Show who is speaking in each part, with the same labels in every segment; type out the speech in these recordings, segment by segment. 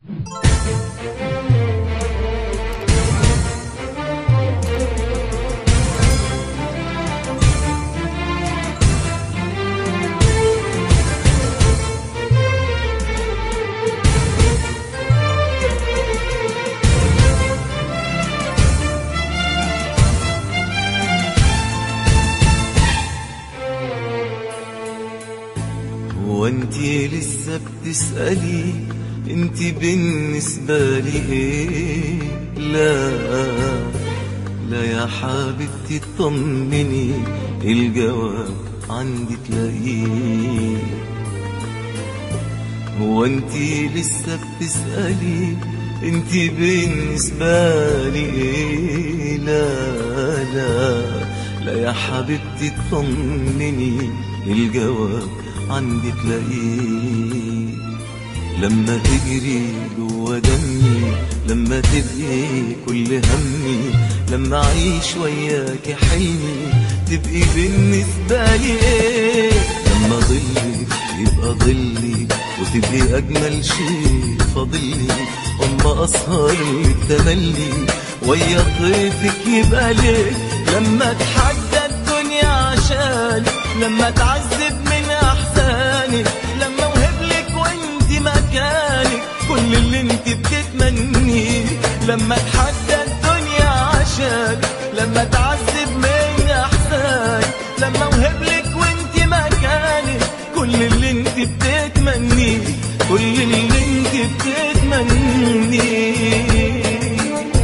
Speaker 1: هو انتي لسه بتسألي انتي بالنسبة لي ايه لا لا يا حبيبتي اطمني الجواب عندي تلاقيه هو انتي لسه بتسألي انتي بالنسبة لي ايه لا لا لا يا حبيبتي اطمني الجواب عندي تلاقيه لما تجري جوا دمي لما تبقي كل همي لما اعيش وياك حلمي تبقي بالنسبة لي ايه لما ضلك يبقى ضلي وتبقي اجمل شيء فاضلي اما اسهر لك تملي ويا طيفك يبقى ليك لما تحدى الدنيا عشان لما تعذب من احزانك لما اوهب لك وانت مكانك كل اللي انت بتتمنيه لما تحدى الدنيا عشان لما تعذب من احزانك لما اوهب لك وانت مكانك كل اللي انت بتتمنيه كل اللي انت بتتمنيه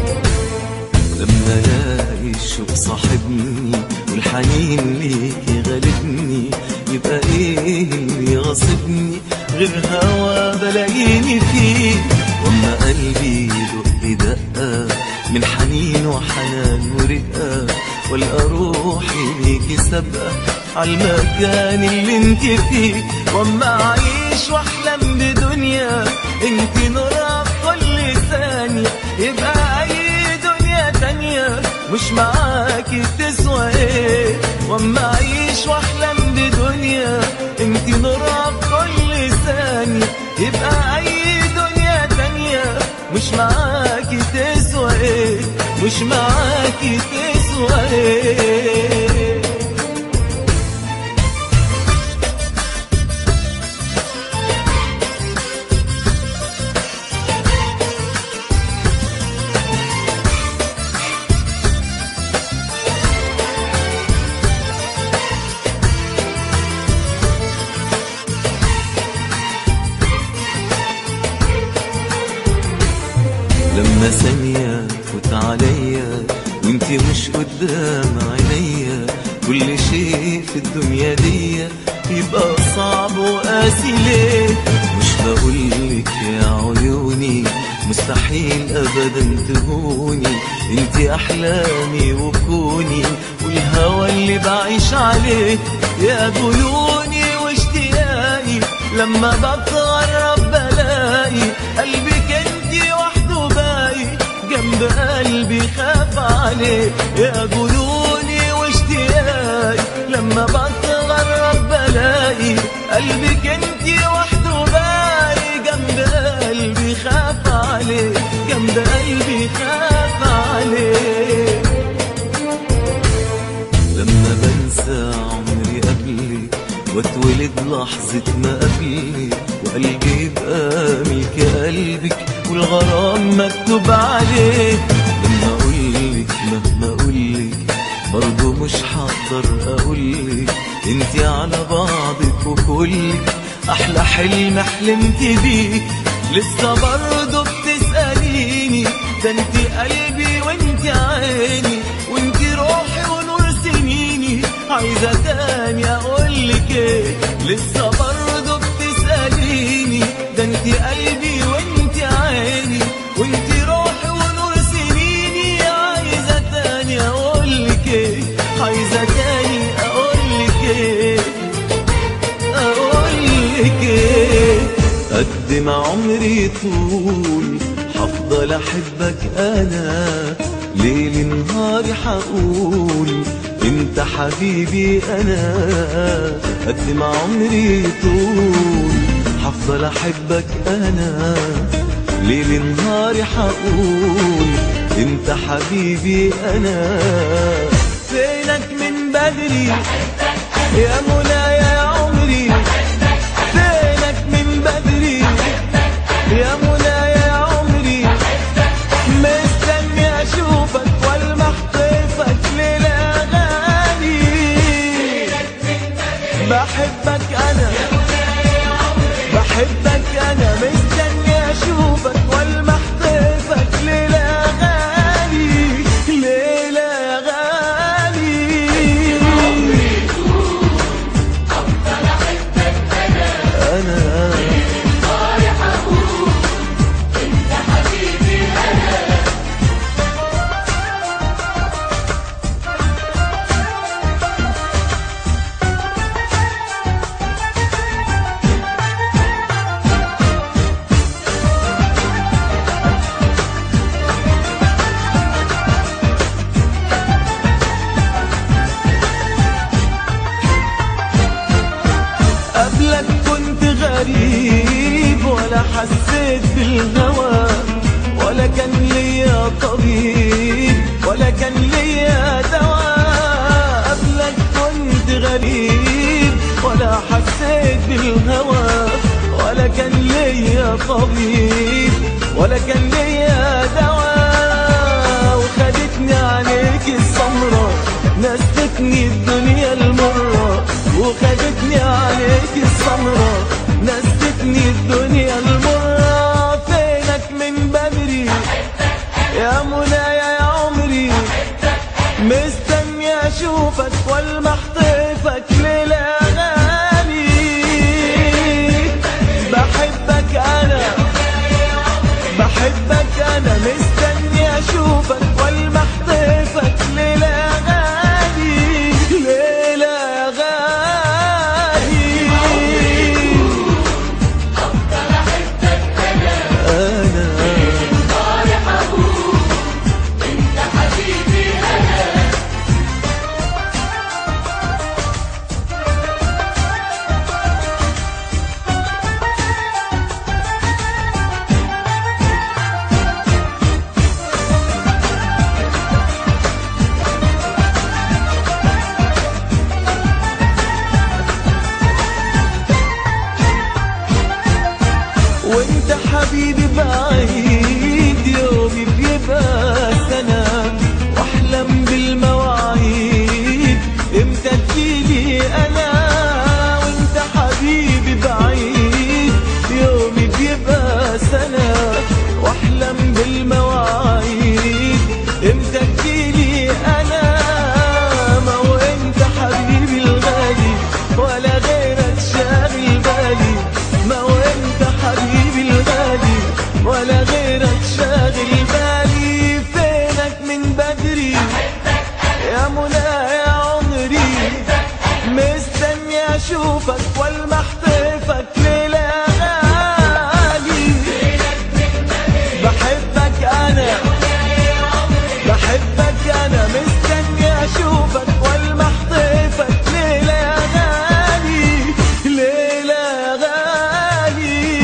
Speaker 1: لما الاقي الشوق صاحبني والحنين ليك غالبني يبقى ايه اللي غاصبني غير هوا بلاقيني فيه واما قلبي يدق دقه من حنين وحنان ورقه والقى روحي ليكي سابقه عالمكان اللي انت فيه واما اعيش واحلم بدنيا انت نورها في كل ثانيه يبقى اي دنيا تانية مش معاكي تسوى ايه واما اعيش واحلم بدنيا انت نورها في كل ثانية يبقى اي دنيا تانية مش معاكي تسوى ايه مش معاكي تسوى ايه لما ثانية تفوت عليا وانتي مش قدام عينيا كل شيء في الدنيا دي يبقى صعب وقاسي ليه مش بقولك يا عيوني مستحيل ابدا تهوني انتي احلامي وكوني والهوى اللي بعيش عليه يا جنوني واشتياقي لما بتغرب بلاقي قلبك انتي وحده باقي جنب قلبي خاف عليه يا جنوني واشتياقي لما بتغرب بلاقي قلبك انتي وحده باقي جنب قلبي خاف عليه جنب قلبي خاف عليه لما بنسى عمري قبلك واتولد لحظة ما قبلك وقلبي يبقى ملك قلبك والغرام مكتوب عليه لما اقولك مهما اقولك برضو مش هقدر اقولك انتي على بعضك وكلك احلى حلم حلمت بيه لسه برضو بتسأليني ده انتي قلبي وانتي عيني وانتي روحي ونور سنيني عايزة تاني اقولك ايه لسه برضو بتسأليني ده انتي قلبي وانتي عيني وانتي روحي ونور سنيني عايزة تاني اقولك ايه عايزة تاني اقولك ايه اقولك ايه قد ما عمري طول هفضل احبك انا ليل نهاري حقول انت حبيبي انا قد ما عمري طول هفضل احبك انا ليل نهاري حقول انت حبيبي انا فينك من بدري يا مولاي يا عمري فينك من بدري يا مولاي يا عمري مستني اشوفك والمح طيفك للاغاني بحبك انا بحبك انا مستني اشوفك والمح طيفك للاغاني ليلة غالي انا قبلك كنت غريب ولا حسيت بالهوى ولا كان ليا طبيب ولا كان ليا دواء قبلك كنت غريب ولا حسيت بالهوى ولا كان ليا طبيب ولا كان ليا دواء وخدتني عليك السمرة نستني الدنيا المرة وخدتني عليك السمرة نستني الدنيا المرة فينك من بدري يا منايا يا عمري مستني اشوفك والمح طيفك للاغاني بحبك انا بحبك انا مستني اشوفك والمح طيفك للاغاني ليلة غالي انا وانت حبيبي بعيد يومي بيبقى سنة واحلم بالمواعيد امتى تجيلي انا وانت حبيبي بعيد يومي بيبقى سنة واحلم بالمواعيد امتى تجيلي انا ما هو انت حبيبي الغالي ولا غيرك شاغل بالي ما هو انت حبيبي الغالي ولا غيرك شاغل بالي فينك من بدري يا منى يا عمري مستني اشوفك والمح طيفك للاغاني بحبك انا بحبك انا مستني اشوفك والمح طيفك ليلة غالي ليلة غالي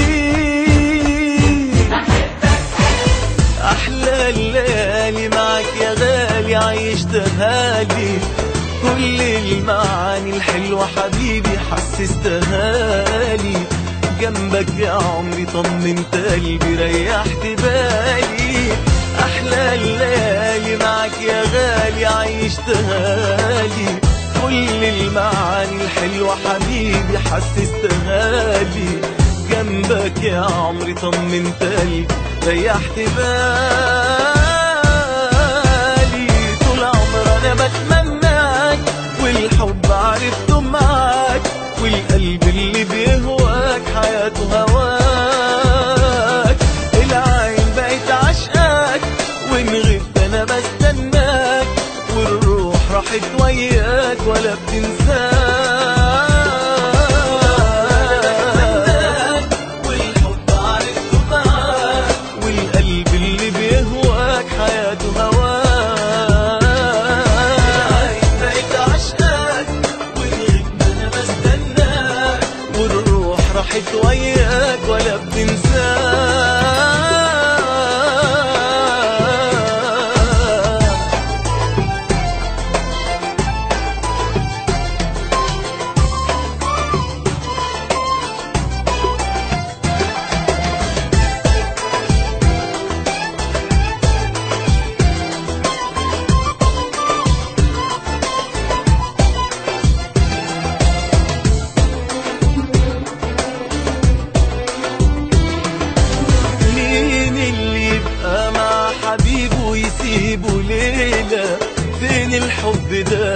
Speaker 1: احلى الليالي معك يا غالي عيشتها لي كل المعاني الحلوة حبيبي حسستها لي جنبك يا عمري طمنت قلبي ريحت بالي احلى الليالي معك يا غالي عيشتها لي كل المعاني الحلوة حبيبي حسستها لي جنبك يا عمري طمنت قلبي ريحت بالي طول عمر انا بتمناك والحب عرفته معاك والقلب اللي بيهواك حياته هواك العين بقت عشقاك وان غبت انا بستناك والروح راحت وياك ولا بتنساك والحب عرفته معاك والقلب اللي بيهواك حياته هواك بقيت عشقاك والغيب انا بستناك والروح راحت وياك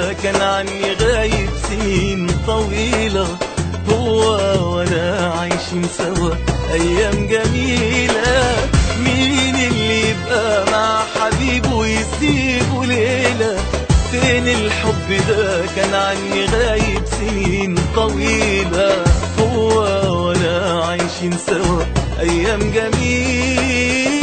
Speaker 1: ده كان عني غايب سنين طويلة هو وانا عايشين سوا ايام جميلة مين اللي يبقى مع حبيبه ويسيبه ليلة فين الحب ده كان عني غايب سنين طويلة هو وانا عايشين سوا ايام جميلة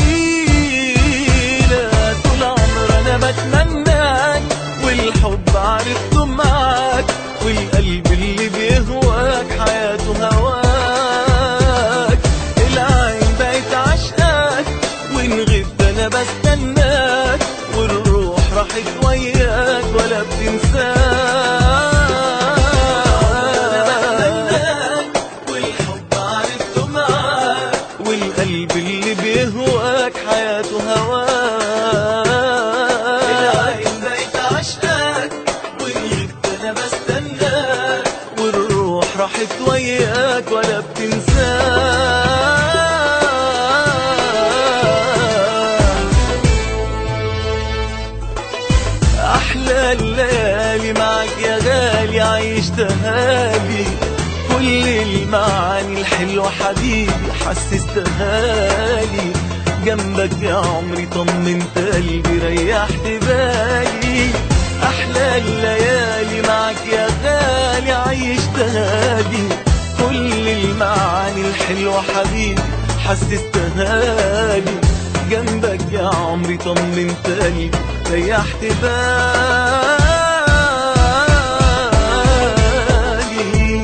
Speaker 1: طول عمر انا بتمناك والحب عرفته معاك والقلب اللي بيهواك حياته هواك العين بقت عشقاك وان غبت انا بستناك والروح راحت وياك ولا بتنساك والحب عرفته معاك والقلب اللي بيهواك حياته هواك العين بقت عشقاك وغبت انا بستناك والروح راحت وياك ولا بتنساك احلى الليالي معك يا غالي عيشتها لي كل المعاني الحلوة حبيبي حسستها لي جنبك يا عمري طمنت قلبي ريحت بالي احلى الليالي معك يا غالي عيشتها لي كل المعاني الحلوة حبيبي حسستها لي جنبك يا عمري طمنت قلبي ريحت بالي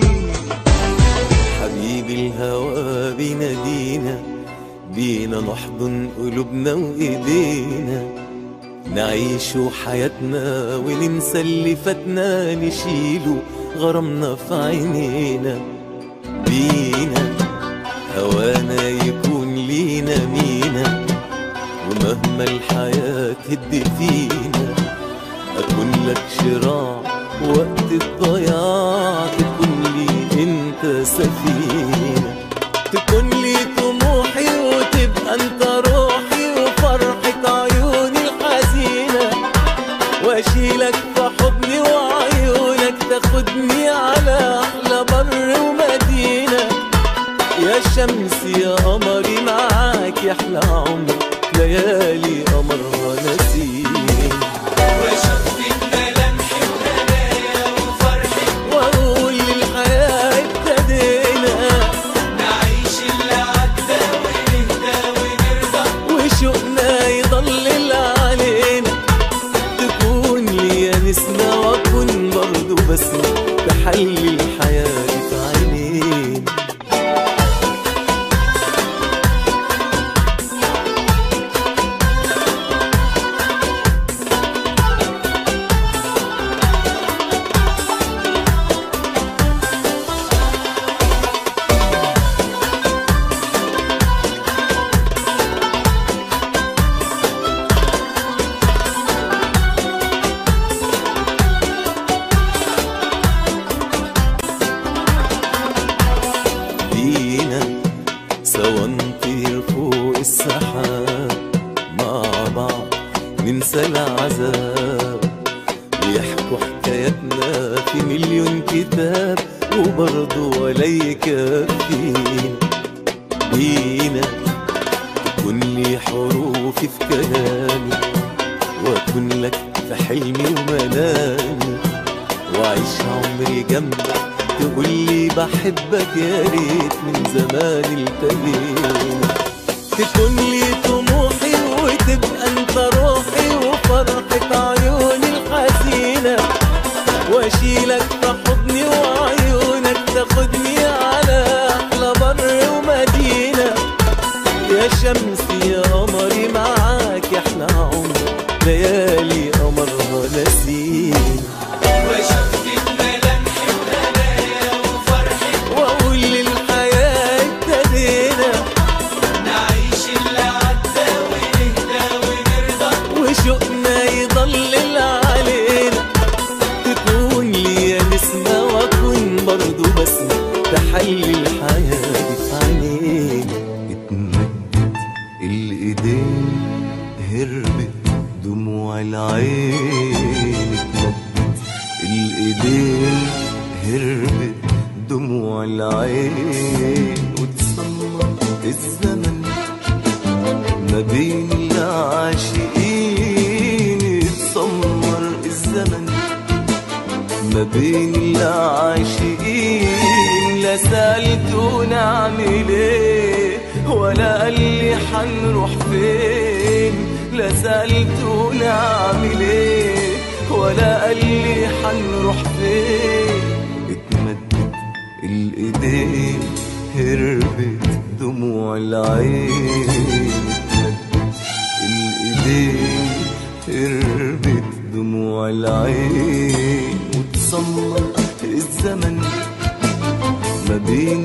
Speaker 2: حبيبي الهوى بينادينا بينا نحضن قلوبنا وايدينا نعيش حياتنا وننسى اللي فاتنا نشيله غرامنا في عينينا بينا هوانا يكون لينا مينا ومهما الحياة تهد فينا أكون لك شراع وقت الضياع تكون لي انت سفينة تكون لي طموحي وتبقى انت روحي وفرحة عيوني الحزينة واشيلك في حضني وعيونك تاخدني على احلى بر ومدينة يا شمس يا قمري معاك يحلى عمري ليالي قمرها نسيم واقول للحياة ابتدينا وشوقنا يضلل علينا تكون لي نسنا واكون برضو بسمة تحلي الحياة في عينينا بينا سوا نطير فوق السحاب مع بعض ننسى العذاب ويحكوا حكاياتنا في مليون كتاب وبرضه ولا يكفينا بينا تكون لي حروفي في كلامي واكون لك في حلمي ومنامي واعيش عمري جنبك تقول لي بحبك يا ريت من زمان التقينا تكون لي طموحي وتبقى انت روحي وفرحة عيوني الحزينة واشيلك في حضني وعيونك تاخدني على احلى بر ومدينة يا شمس يا قمري معاك يحلى عمري ليالي قمرها نسيم واقول للحياة ابتدينا وشوقنا يضلل علينا تكون لي نسمة واكون برضو بسمة تحلي الحياة في عينينا اتمدد الايدين بين العاشقين اتسمر الزمن ما بين العاشقين لا سألته نعمل ايه ولا قال لي حنروح فين لا سألته نعمل ايه ولا قال لي حنروح فين اتمدت الايدين هربت دموع العين اتمدت الايدين هربت دموع العين وتسمر الزمن ما بين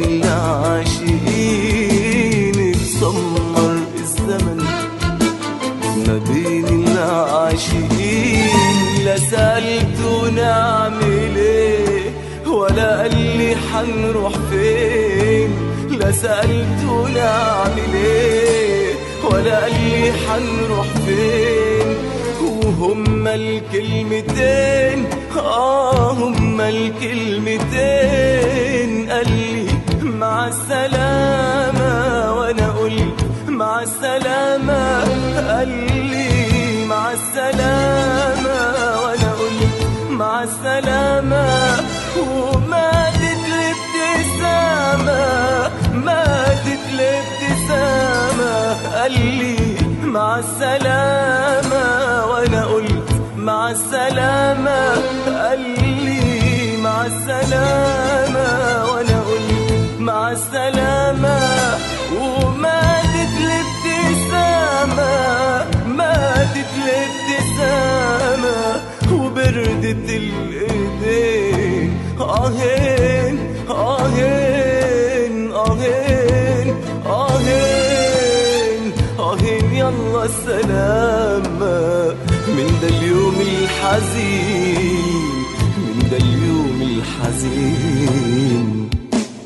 Speaker 2: العاشقين اتسمر الزمن ما بين العاشقين لا سألته نعمل ايه ولا قال لي حنروح فين لا سألته نعمل ايه ولا قال لي حنروح فين وهما الكلمتين اه هما الكلمتين قال لي مع السلامة وانا قلت مع السلامة قال لي مع السلامة وانا قلت مع السلامة وماتت الابتسامة ماتت الابتسامة قال لي مع السلامة وانا قلت مع السلامة قال لي مع السلامة وانا قلت مع السلامة وماتت الابتسامة ماتت الابتسامة وبردت الايدين اهين اهين اهين اهين اهين يلا السلامة من ده اليوم الحزين من ده اليوم الحزين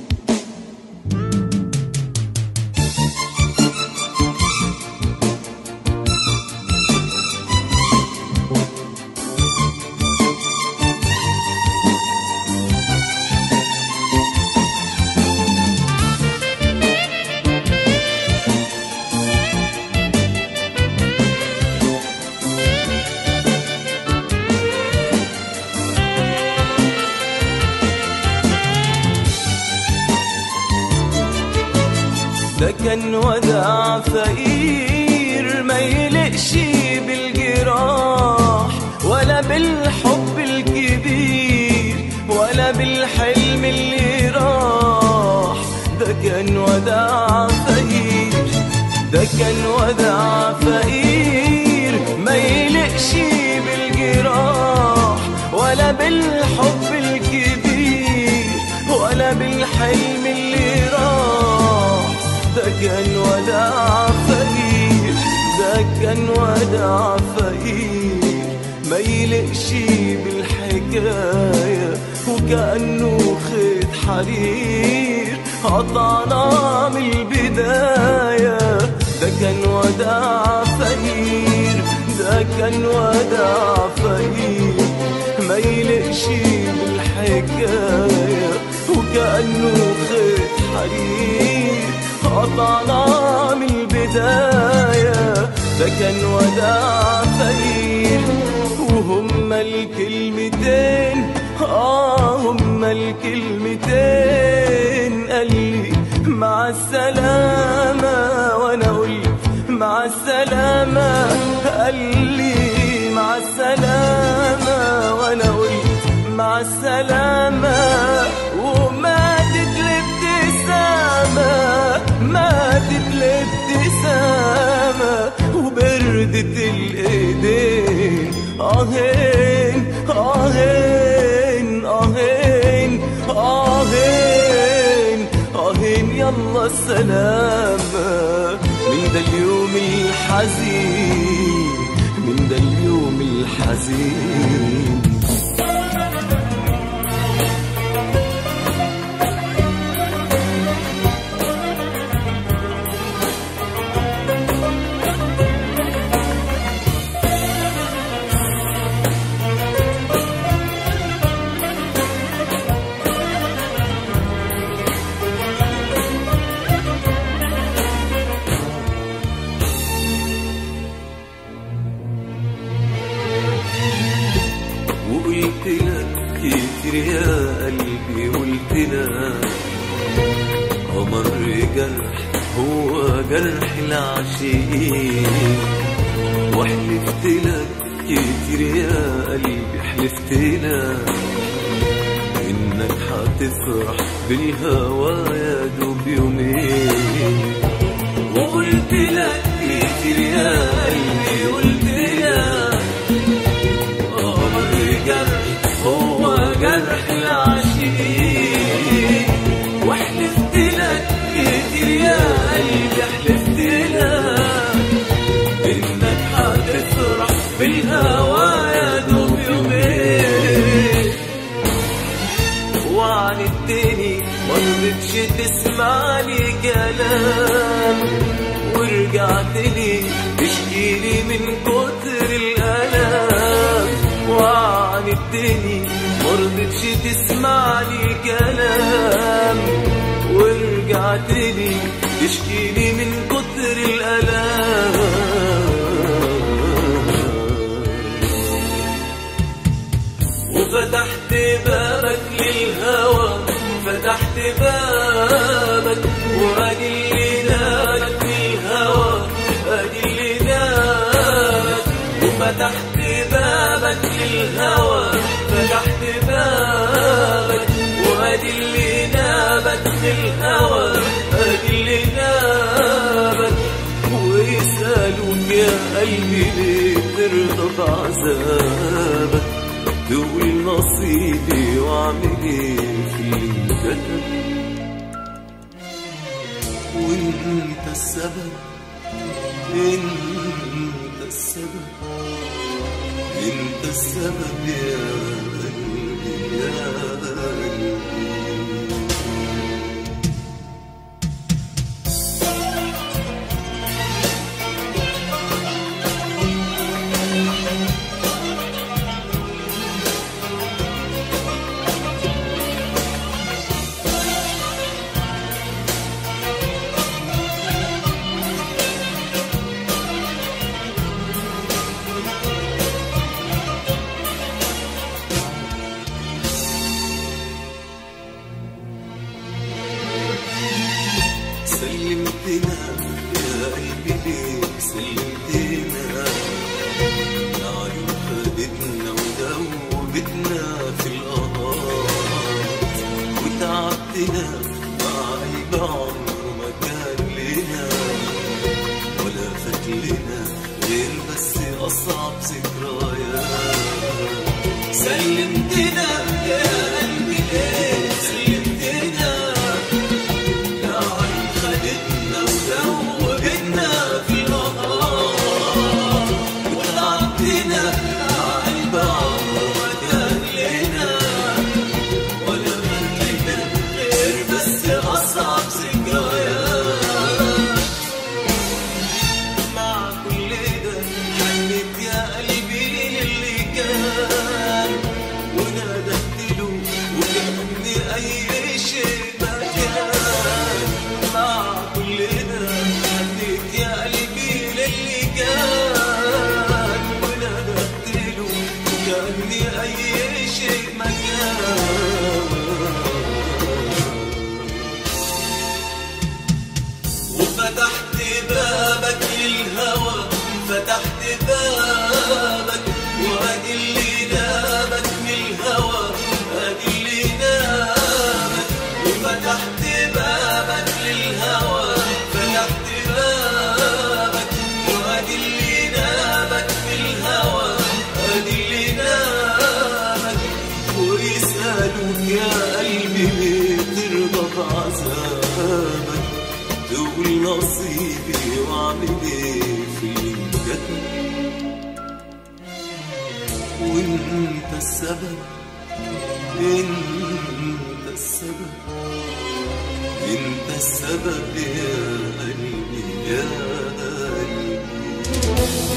Speaker 2: ده كان وداع فقير ما يلقش بالجراح ولا بالحب الكبير ولا بالحلم اللي راح ده كان وداع فقير ده كان وداع فقير ما يلقش بالجراح ولا بالحب الكبير ولا بالحلم اللي راح ده كان وداع فقير ده كان وداع فقير ما يلقش بالحكاية وكأنه خيط حرير قطعنا من البداية ده كان وداع فقير ده كان وداع فقير ما يلقش بالحكاية وكأنه خيط حرير قطعنا من البداية ده كان وداع فقير وهما الكلمتين آه هما الكلمتين قال لي مع السلامة وأنا قلت مع السلامة قال لي مع السلامة وأنا قلت مع السلامة وماتت الابتسامة ماتت الابتسامة وبردت الايدين اهين اهين اهين اهين اهين يلا السلامة من ده اليوم الحزين من ده اليوم الحزين العاشقين وحلفت لك كتير يا قلبي حلفت لك انك حتفرح بالهوى يا دوب يومين وقلت لك كتير يا قلبي قلت لك قمر جرح هو جرح العاشقين وحلفت لك كتير يا قلبي حلفت لك انك حتفرح بالهوى يا دوب يومين وعندتني مرضتش تسمع لي كلام ورجعت لي تشكي لي من كتر الألام وعندتني مرضتش تسمع لي كلام ورجعت لي تشكي لي من كتر الألام وفتحت بابك للهوى فتحت بابك وادي اللي نامك للهوى ادي اللي نامك وفتحت بابك للهوى فتحت بابك وادي اللي نامك للهوى ادي اللي نامك ويسألوك يا قلبي ليه ترضى بعذابك تقول نصيبي واعمل ايه في اللي كتب وانت السبب انت السبب انت السبب يا قلبي يا قلبي سلمتنا يا قلبي ليه سلمتنا يا عيون خدتنا ودوبتنا في القرارات وتعبتنا مع قلب عمره ما كان لنا ولا فات لنا غير بس أصعب ذكريات سلمتنا يا قلبي ليه سلمتنا يا عين خدتنا ودوبتنا في النهار وتعبتنا مع قلب عمره ما كان لنا ولا فات لنا غير بس أصعب ذكريات مع كل ده حنيت يا قلبي للي كان ونادت له وكأني أي شيء ما كان مع كل ده حنيت يا قلبي للي كان ونادت له وكأني أي شيء ما كان وفتحت بابك للهوى فتحت بابك وادي اللي نامك من الهوى ادي اللي نامك وفتحت بابك للهوى فتحت بابك وادي اللي نامك من الهوى ادي اللي نامك ويسألوك يا قلبي ليه ترضى بعذابك تقول نصيبي واعمل ايه في اللي كتب وانت السبب انت السبب انت السبب يا قلبي يا قلبي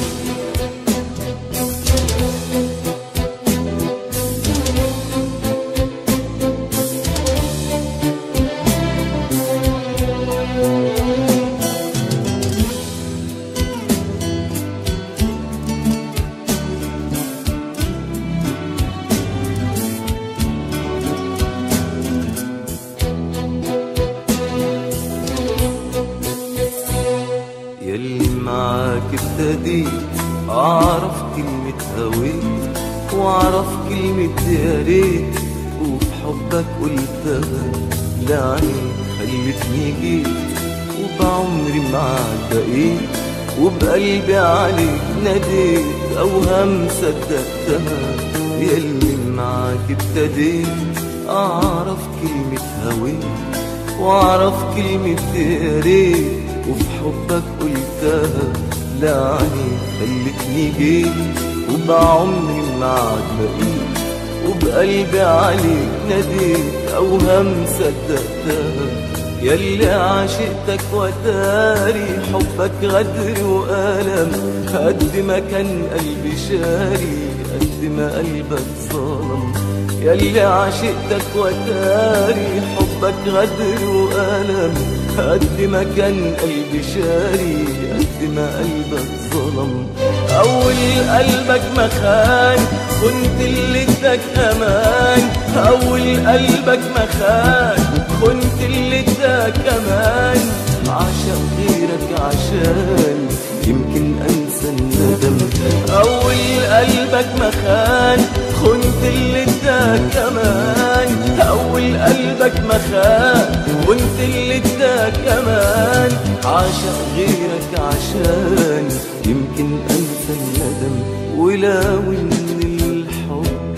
Speaker 2: معاك ابتديت اعرف كلمة هويت واعرف كلمة يا ريت وفي حبك قلتها لعنيك خلتني جيت وبعمري معاك بقيت وبقلبي عليك ناديت اوهام صدقتها يلي معاك ابتديت اعرف كلمة هويت واعرف كلمة يا ريت وفي حبك قلتها لعني خلتني جيت وبعمري معاك بقيت وبقلبي عليك ناديت اوهام صدقتها يلي عاشقتك وتاري حبك غدر وألم قد ما كان قلبي شاري قد ما قلبك ظلم يلي عاشقتك وتاري حبك غدر وألم قد ما كان قلبي شاري قد ما قلبك ظلم أول قلبك ما خان كنت اللي اداك أمان أول قلبك ما خان كنت اللي اداك أمان عشان غيرك عشان يمكن أنسى الندم أول قلبك ما خان كنت اللي اداك أمان أول قلبك ما خان كنت اللي اداك أمان عشان غيرك عشان يمكن أنسى الندم ولو إن الحب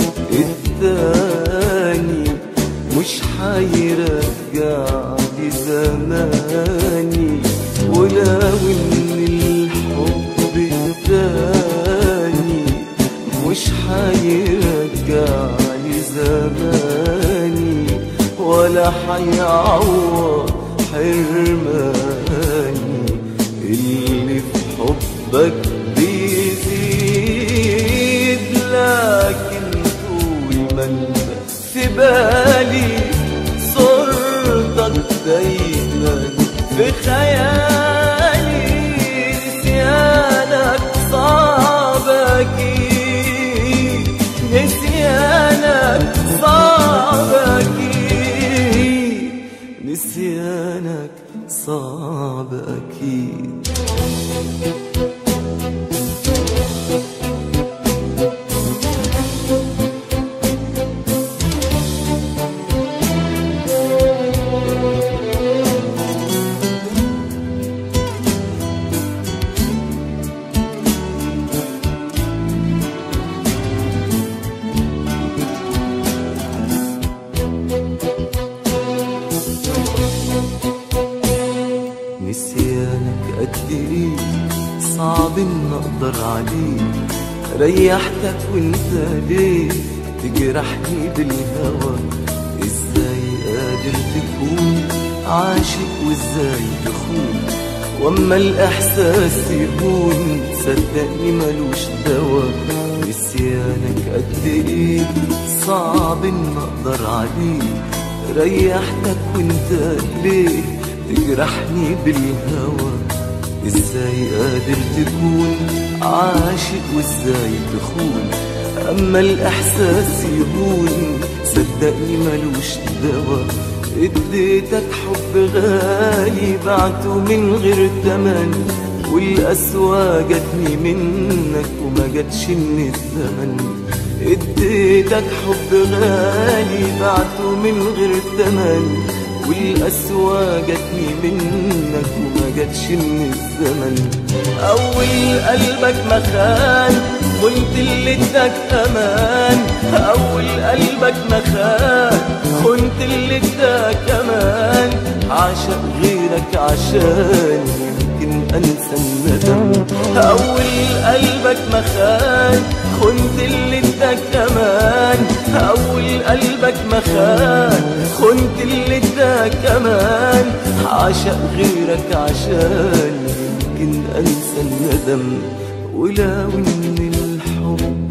Speaker 2: التاني مش حيرجع لي زماني ولو ان الحب التاني مش حيرجع لي زماني ولا حيعوض حرماني اللي في حبك بيزيد لكن طول ما انت في بالي صورتك دايما في خيالي نسيانك صعب اكيد نسيانك صعب اكيد نسيانك صعب اكيد نسيانك قد ايه صعب ان اقدر عليه ريحتك وانت ليه تجرحني بالهوى ازاي قادر تكون عاشق وازاي تخون واما الاحساس يهون صدقني ملوش دوا نسيانك قد ايه صعب ان اقدر عليه ريحتك وانت ليه تجرحني بالهوى ازاي قادر تكون عاشق وازاي تخون اما الاحساس يهون صدقني ملوش دوا اديتك حب غالي بعته من غير تمن والقسوة جاتني منك وما جاتش من الزمن اديتك حب غالي بعته من غير تمن والقسوة جاتني منك وما جاتش من الزمن أول قلبك ما خان كنت اللي اداك أمان أول قلبك ما خان كنت اللي اداك أمان عاشق غيرك عشان يمكن أنسى الندم أول قلبك ما خان كنت اللي اداك أمان أول قلبك ما خان كنت اللي اداك أمان عاشق غيرك عشان يمكن أنسى الندم ولو إن الحب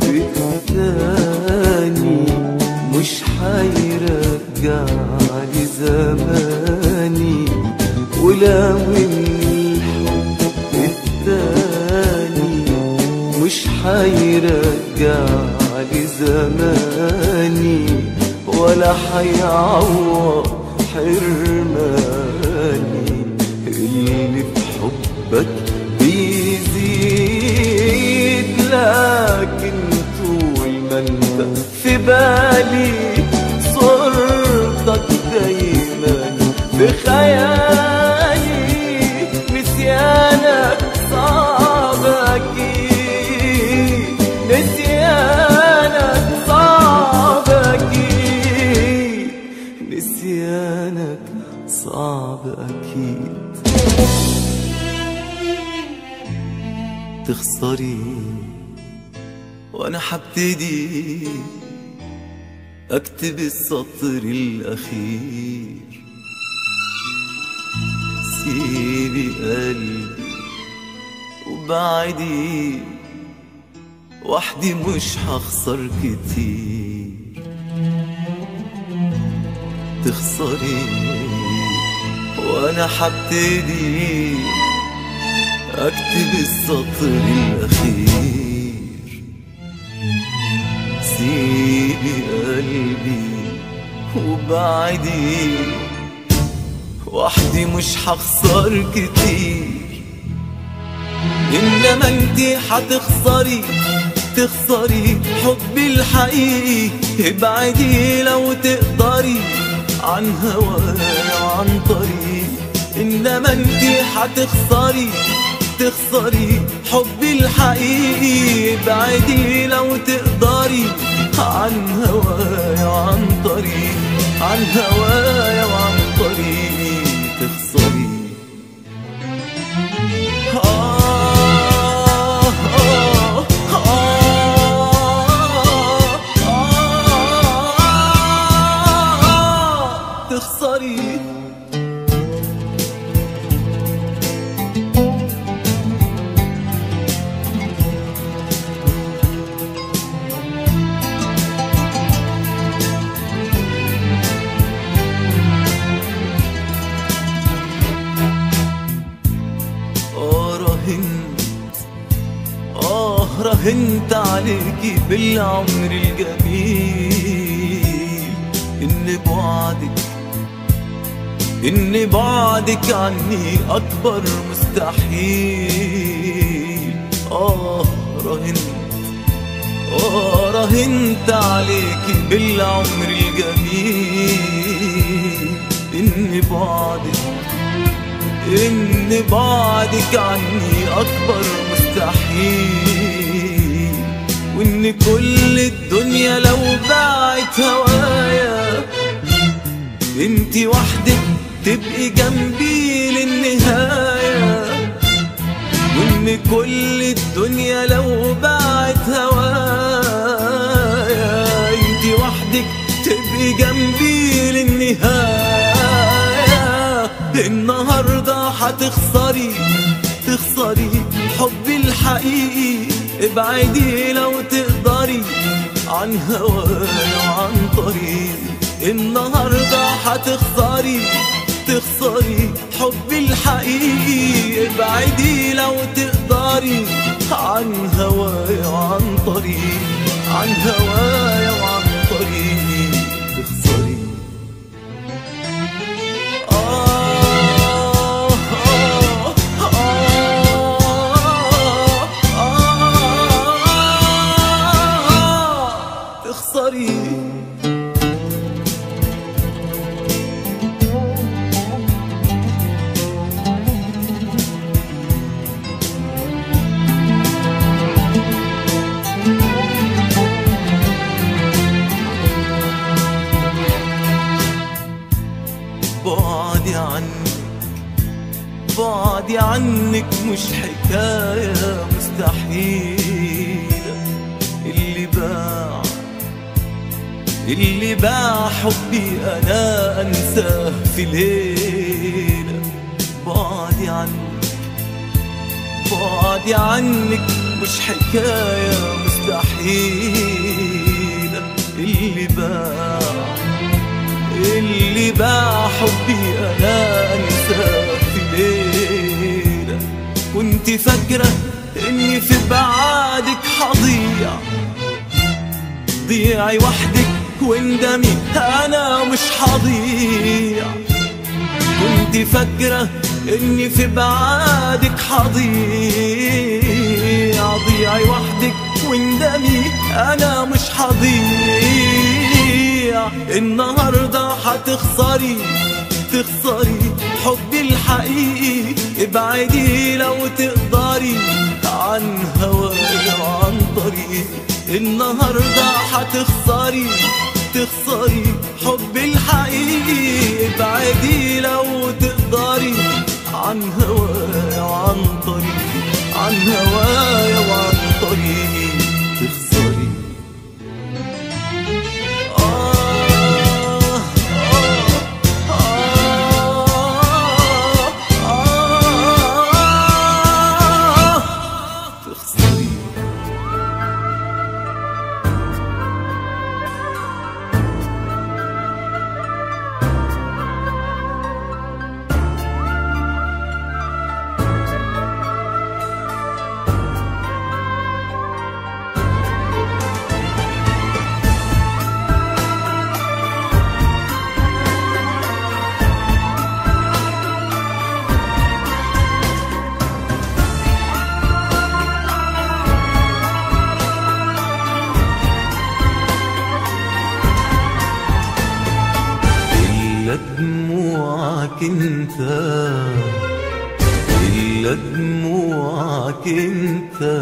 Speaker 2: التاني مش حيرجع لي زماني ولو إن الحب التاني مش حيرجع لي زماني ولا حيعوض حرماني اللي في حبك بيه تخسري وانا حبتدي اكتب السطر الاخير سيبي قلبي وبعدي وحدي مش هخسر كتير تخسري وانا حبتدي اكتب السطر الاخير سيبي قلبي وبعدي وحدي مش هخسر كتير انما انتي هتخسري تخسري حبي الحقيقي ابعدي لو تقدري عن هواي وعن طريق انما انتي هتخسري تخسري حبي الحقيقي ابعدي لو تقدري عن هواي وعن طريق عن هواي وعن طريقي تخسري آه آه آه تخسري آه راهنت آه راهنت عليكي بالعمر الجميل إن بعدك إن بعدك عني أكبر مستحيل آه راهنت آه راهنت عليكي بالعمر الجميل إن بعدك إن بعدك عني أكبر مستحيل وإن كل الدنيا لو باعت هوايا انتي وحدك تبقي جنبي للنهاية وإن كل الدنيا لو باعت هوايا انتي وحدك تبقي جنبي للنهاية النهاردة هتخسري تخسري حبي الحقيقي ابعدي لو تقدري عن هواي وعن طريقي النهاردة هتخسري تخسري حبي الحقيقي ابعدي لو تقدري عن هواي وعن طريقي عن هواي وعن طريقي تخسري آه آه آه آه تخسري بعدي عنك بعدي عنك مش حكاية مستحيلة اللي باع اللي باع حبي أنا أنساه في ليلة بعدي عنك بعدي عنك مش حكاية مستحيلة اللي باع اللي باع حبي انا انساه في ليله كنت فاكره اني في بعادك حضيع ضيعي وحدك واندمي انا مش حضيع كنت فاكره اني في بعادك حضيع ضيعي وحدك واندمي انا مش حضيع النهارده هتخسري تخسري حبي الحقيقي ابعدي لو تقدري عن هواي وعن طريقي النهارده هتخسري تخسري حبي الحقيقي ابعدي لو تقدري عن هواي وعن طريقي عن هواي دموعك انت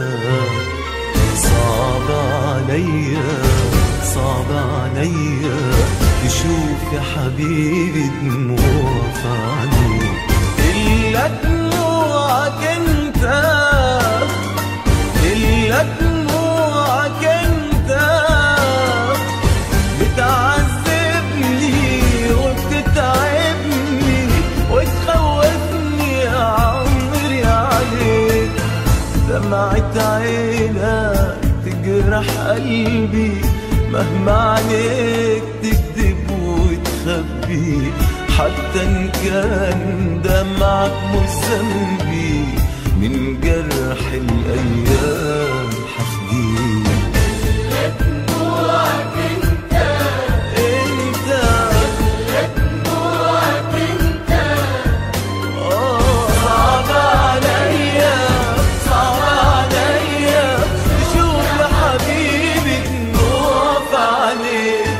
Speaker 2: صعب عليا صعب عليا تشوف يا حبيبي دموع في عينيك إلا دموعك انت إلا دموعك انت بتعذبني وبتتعبني وتخوفني يا عمري عليك دمعة عينك تجرح قلبي مهما عليك تكذب وتخبي حتى ان كان دمعك مش ذنبي من جرح الايام حفديك انت آه، صعب عليا صعب عليا تشوف يا حبيبي دموع في عينيك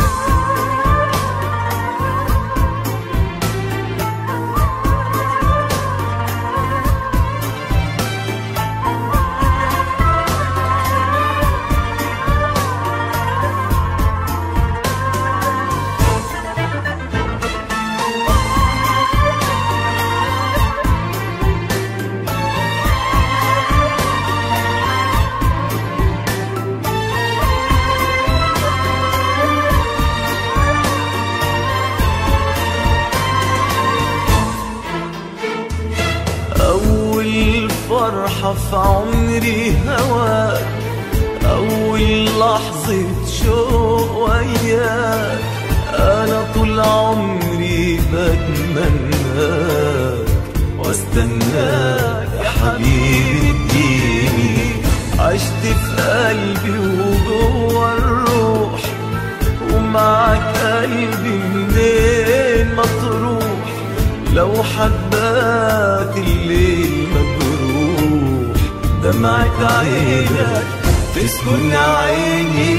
Speaker 2: أول فرحة في عمري هواك أول لحظة شوق وياك أنا طول عمري بتمناك واستناك يا حبيبي تجيني عشت في قلبي وجوه الروح ومعك قلبي منين ما تروح لو حبات الليل مجروح دمعة عينك تسكن عيني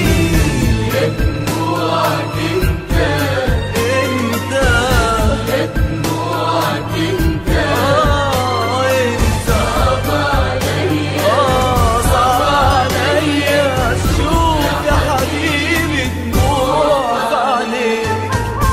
Speaker 2: دموعك انت انت دموعك انت اه انت اه صعب عليا شوف يا حبيبي دموع في عينيك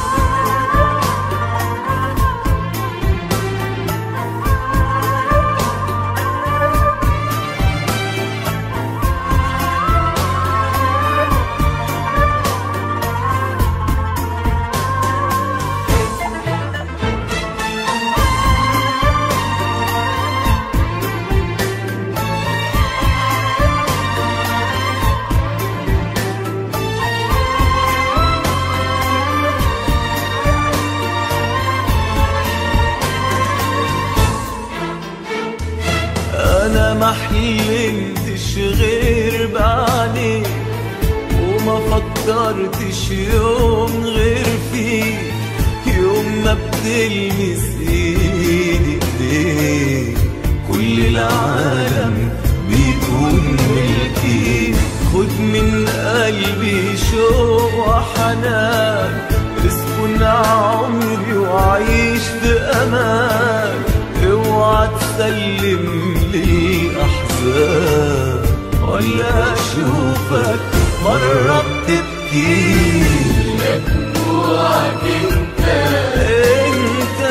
Speaker 2: انا ما حلمتش غير بعدين وما فكرتش يوم غير فيك يوم ما بتلمس ايدي ايديك كل العالم بيكون ملكي خد من قلبي شوق وحنان اسكن عمري وعيش في امان اوعى تسلم لي احزان ولا اشوفك مرة بتبكي دموعك انت انت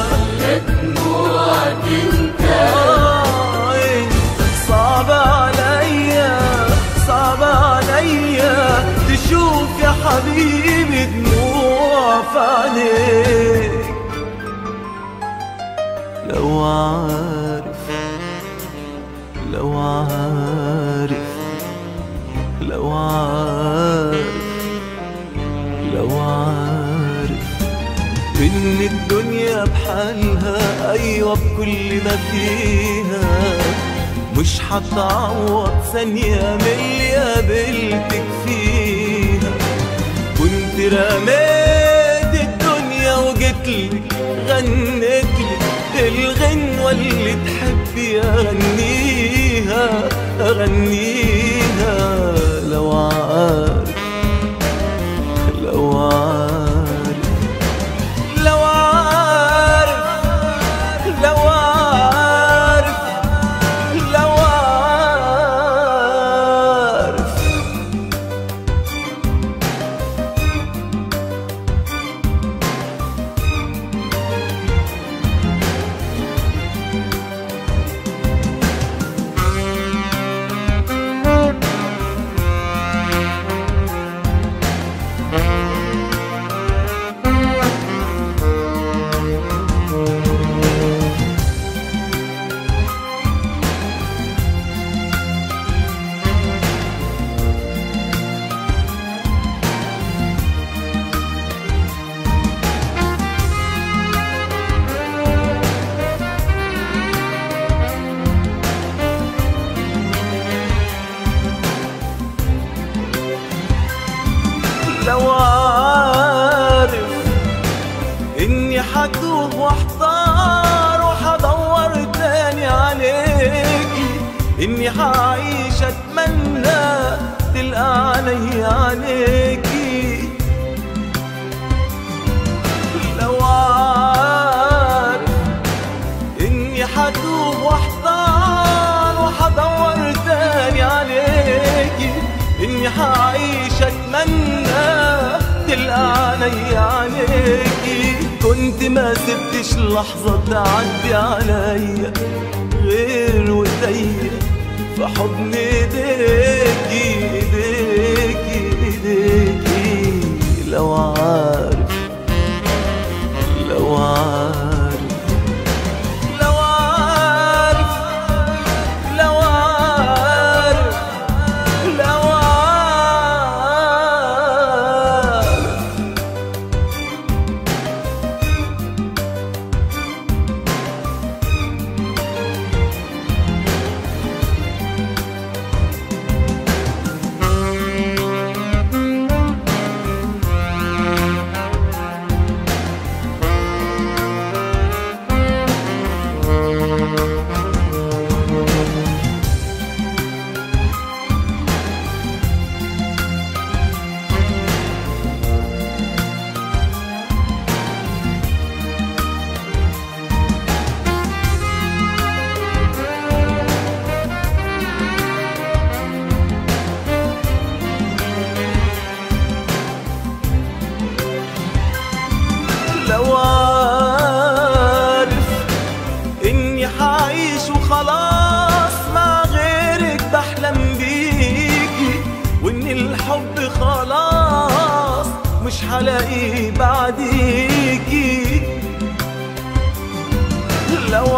Speaker 2: دموعك انت آه انت صعب عليا صعب عليا تشوف يا حبيبي دموع في عينيك لو عارف لو عارف لو عارف لو عارف إن الدنيا بحالها أيوة بكل ما فيها مش هتعوض ثانية من اللي قابلتك فيها كنت رميت الدنيا وجيتلك غنيتلك الغنوة اللي تحبي أغنيها أغنيها لو عارف لو عارف لو عارف لو عارف اني حعيش اتمنى تلقى علي عليكي لو عارف اني حتوب واحتار وحدور تاني عليكي اني حعيش اتمنى تلقى علي عليكي كنت ما سبتش لحظة تعدي عليا غير وايديا في حضن ايديكي ايديكي ايديكي لو عارف لو عارف لو عارف لو عارف لو عارف لو عارف اني حعيش وخلاص مع غيرك بحلم بيكي وان الحب خلاص مش هلاقيه بعديكي لو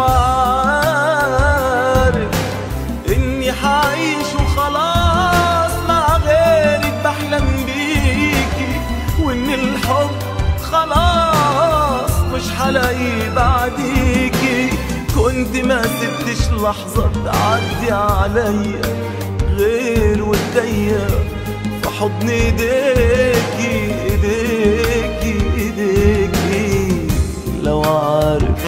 Speaker 2: عارف اني حعيش وخلاص مع غيرك بحلم بيكي وان الحب خلاص مش هلاقيه بعديكي كنت ما سبتش لحظة تعدي عليا غير وايديا في حضن ايديكي ايديكي ايديكي لو عارف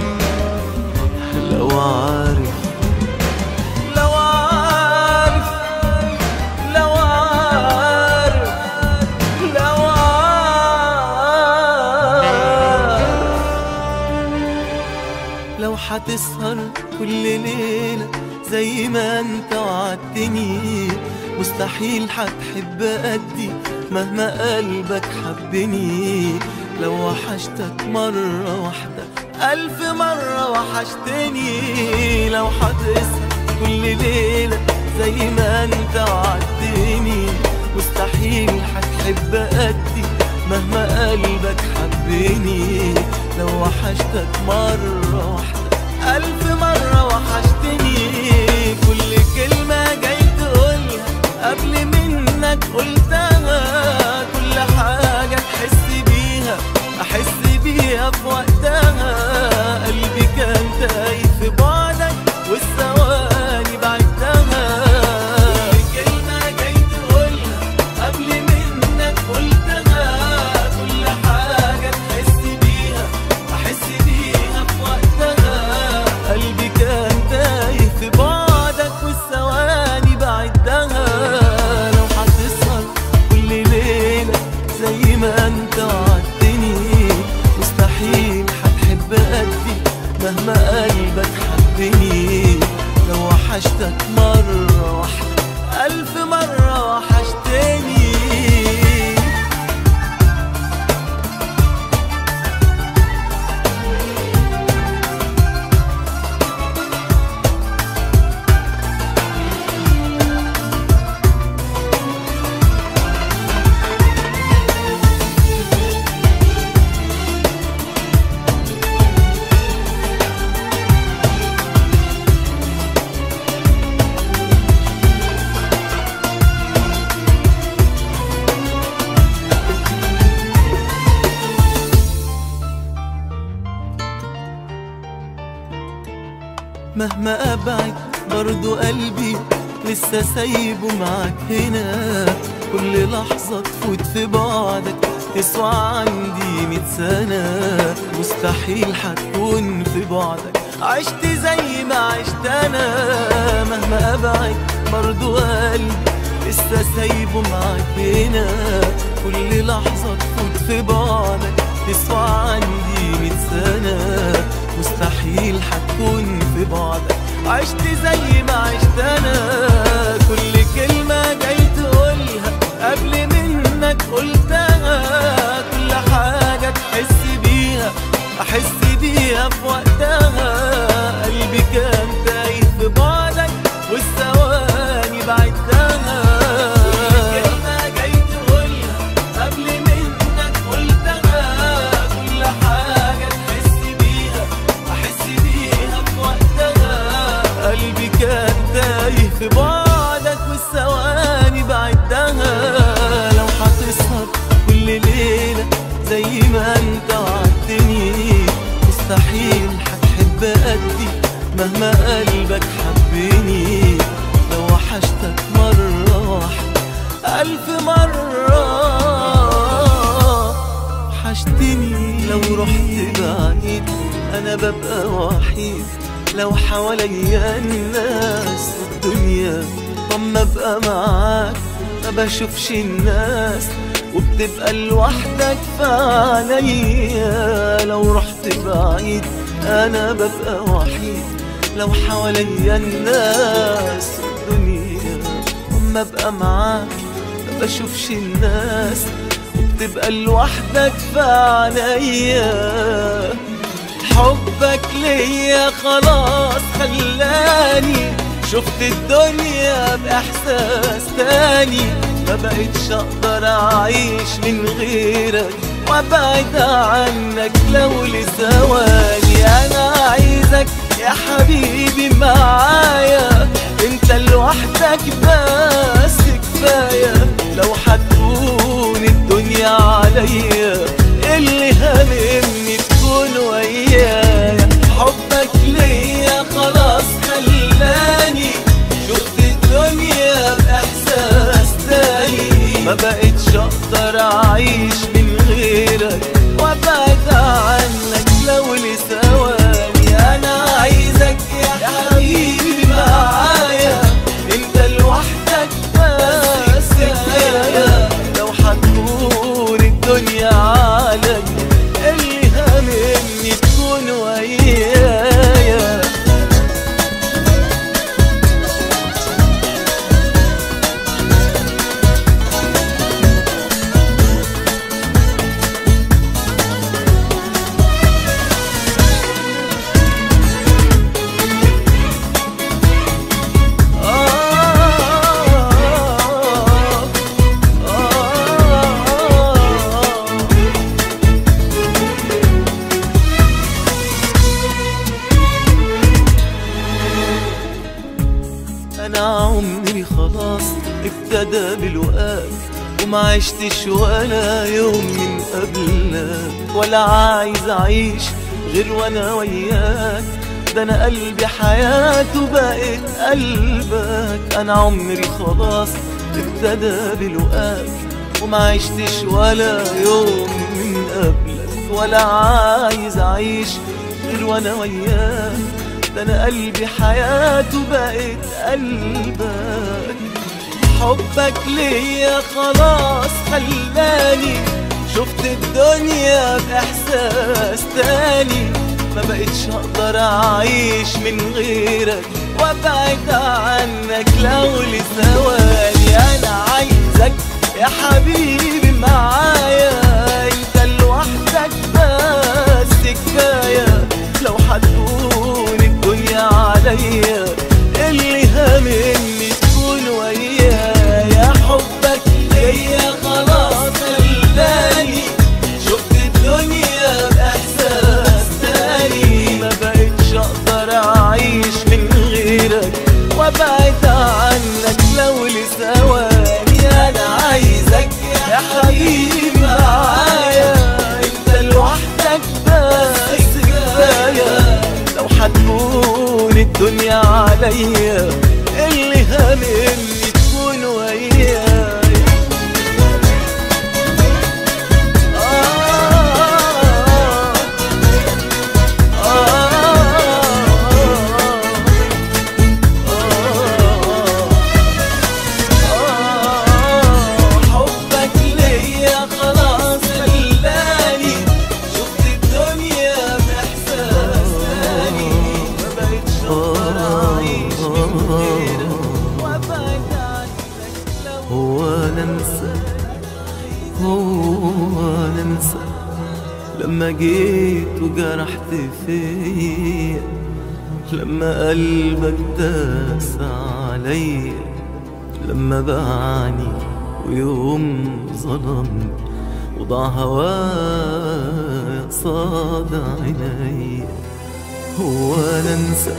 Speaker 2: لو عارف لو عارف لو عارف لو عارف لو حتسهر كل ليلة زي ما انت وعدتني مستحيل حتحب قدي مهما قلبك حبني لو وحشتك مرة واحدة ألف مرة وحشتني لو حتسهر كل ليلة زي ما انت وعدتني مستحيل حتحب قدي مهما قلبك حبني لو وحشتك مرة واحدة ألف مرة وحشتني كل كلمة جاي تقولها قبل منك قلتها كل حاجة تحس بيها أحس بيها في وقتها قلبي كان تايه في بعدك والثواني بعدتها كل كلمة جاي تقولها قبل منك قلتها كل حاجة تحس بيها أحس بيها في وقتها قلبي كان تايه في بعدك والثواني بعدها لو هتسهر كل ليلة زي ما انت وعدتني مستحيل هتحب قدي مهما قلبك حبني لو وحشتك مرة واحدة ألف مرة وحشتني مهما ابعد برضو قلبي لسه سايبه معاك هنا كل لحظة تفوت في بعدك تسوى عندي مية سنة مستحيل هتكون في بعدك عشت زي ما عشت انا مهما ابعد برضو قلبي لسه سايبه معاك هنا كل لحظة تفوت في بعدك تسوى عندي مية سنة مستحيل هتكون في بعدك عشت زي ما عشت انا كل كلمة جاي تقولها قبل منك قلتها كل حاجة تحس بيها احس بيها في وقتها قلبي كان تايه في بعدك والثواني بعدتها كلمة جاي تقولها قبل منك قلتها كل حاجة تحس بيها احس بيها في وقتها قلبي كان تايه في بعدك والثواني بعدتها لو هتسهر كل ليلة زي ما انت وعدتني مستحيل هتحب قدي مهما قلبك حبني لو وحشتك مرة واحدة ألف مرة وحشتني لو رحت بعيد أنا ببقى وحيد لو حواليا الناس والدنيا طب ما ابقى معاك ما بشوفش الناس وبتبقى لوحدك في عينيا لو رحت بعيد انا ببقى وحيد لو حواليا الناس والدنيا اما ابقى معاك ما بشوفش الناس وبتبقى لوحدك في عينيا حبك ليا خلاص خلاني شفت الدنيا بإحساس تاني ما بقتش أقدر أعيش من غيرك وأبعد عنك لو لثواني أنا عايزك يا حبيبي معايا انت لوحدك بس كفاية لو هتكون الدنيا عليا اللي هاممني تكون ويايا حبك ليا خلاص خلاني شفت الدنيا بإحساس تاني ما بقتش أقدر أعيش من غيرك وأبعد عنك لو لثواني أنا عايزك يا حبيبي معايا أنت لوحدك بس كفاية لو هتكون الدنيا عليا اللي هاممني تكون ويايا انا عمري خلاص ابتدى بالوقت وما عشتش ولا يوم من قبلك ولا عايز اعيش غير وانا وياك ده انا قلبي حياته بقت قلبك انا عمري خلاص ابتدى بالوقت وما عشتش ولا يوم من قبلك ولا عايز اعيش غير وانا وياك ده انا قلبي حياته بقت قلبك حبك ليا خلاص خلاني شفت الدنيا بإحساس تاني ما بقتش أقدر أعيش من غيرك وأبعد عنك لو لثواني أنا عايزك يا حبيبي معايا أنت لوحدك بس كفاية لو هتكون الدنيا عليا اللي هاممني تكون ويايا يا حبك ليا خلاص خلاني شفت الدنيا بإحساس تاني ما بقتش أقدر أعيش من غيرك وأبعد عنك لو لثواني أنا عايزك يا حبيبي معايا أنت لوحدك بس كفاية لو هتكون الدنيا عليا اللي هاممني تكون ويايا آه آه
Speaker 1: وابعد عنك لو
Speaker 2: هو ننسى هو ننسى لما جيت وجرحت فيا لما قلبك داس عليا لما باعني ويوم ظلمني وضع هوايا صاد عينيا هو ننسى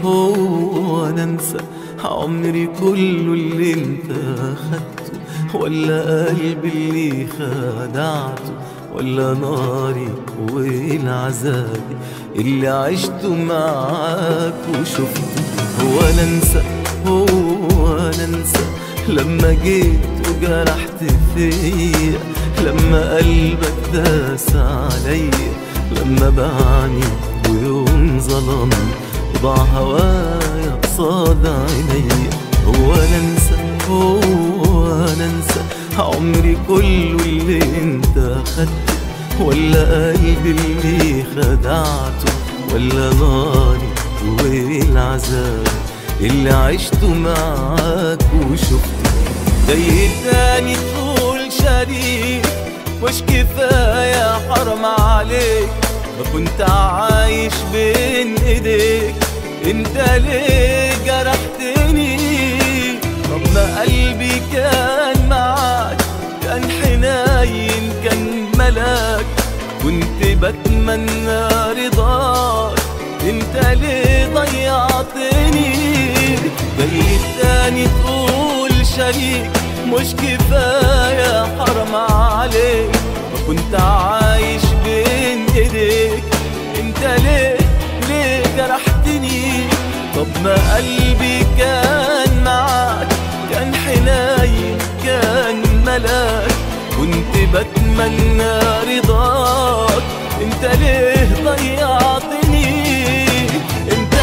Speaker 2: هو ننسى عمري كله اللي انت اخدته ولا قلبي اللي خدعته ولا ناري والعذاب اللي عشته معاك وشفته هو ننسى هو ننسى لما جيت وجرحت فيا لما قلبك داس عليا لما باعني ويوم ظلمني وضع هوايا قصاد عينيا هو ننسى هو ننسى عمري كله اللي انت اخدته ولا قلبي اللي خدعته ولا ناري والعذاب اللي عشته معاك وشفته جاي تاني تقول شريك مش كفاية حرام عليك ما كنت عايش بين ايديك انت ليه جرحتني طب ما قلبي كان معاك كان حنين كان ملاك كنت بتمنى رضاك انت ليه ضيعتني جاي تاني تقول شريك مش كفاية حرام عليك ما كنت عايش بين ايديك انت ليه ليه جرحتني طب ما قلبي كان معاك كان حنين كان ملاك كنت بتمنى رضاك انت ليه ضيعتني انت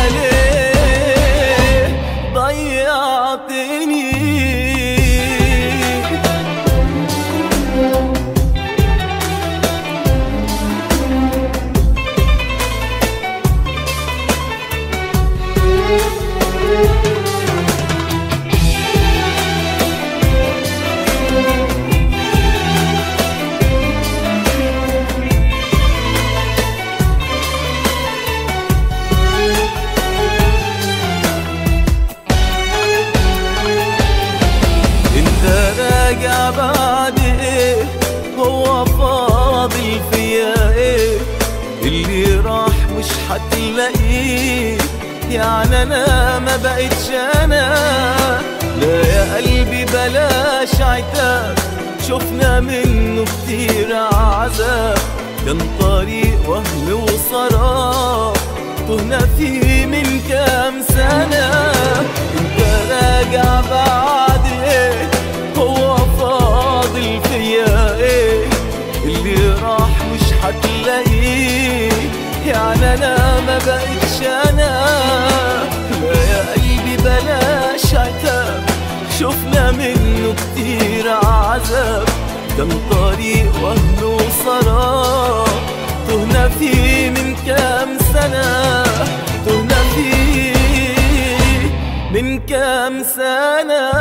Speaker 2: ليه ضيعتني انت راجع بعد ايه هو فاضل فيا ايه اللي راح مش هتلاقيه يعني انا ما بقتش انا لا يا قلبي بلاش عتاب شفنا منه كتير عذاب كان طريق وهم وسراب تهنا فيه من كام سنة انت راجع بعد ايه هو فاضل فيا ايه اللي راح مش هتلاقيه يعني انا ما بقتش انا لا يا قلبي بلاش عتاب شفنا منه كتير عذاب كان طريق وهم وسراب تهنا فيه من كام سنة تهنا فيه من كام سنة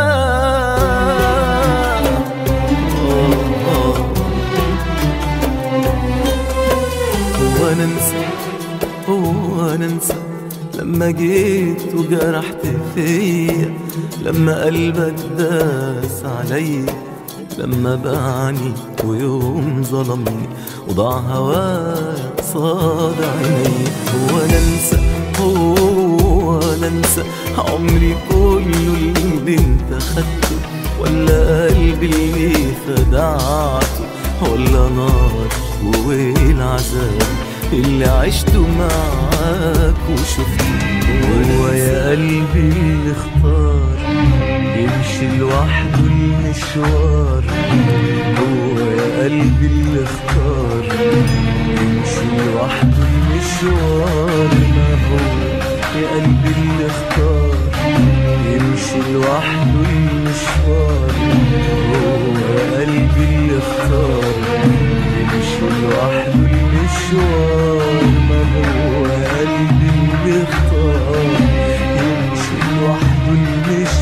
Speaker 2: هو ننسى هو ننسى لما جيت وجرحت فيا لما قلبك داس عليا لما باعني ويوم ظلمني وضع هوايا صاد عيني هو ننسى هو ننسى عمري كله اللي انت خدته ولا قلبي اللي خدعته ولا نار والعذاب اللي عشته معاك وشفته هو يا قلبي اللي اختار يمشي لوحده المشوار هو يا قلبي اللي اختار يمشي لوحده المشوار ما هو يا قلبي اللي اختار يمشي لوحده المشوار هو يا قلبي اللي اختار يمشي لوحده المشوار ما هو يا قلبي اللي اختار يمشي لوحده المشوار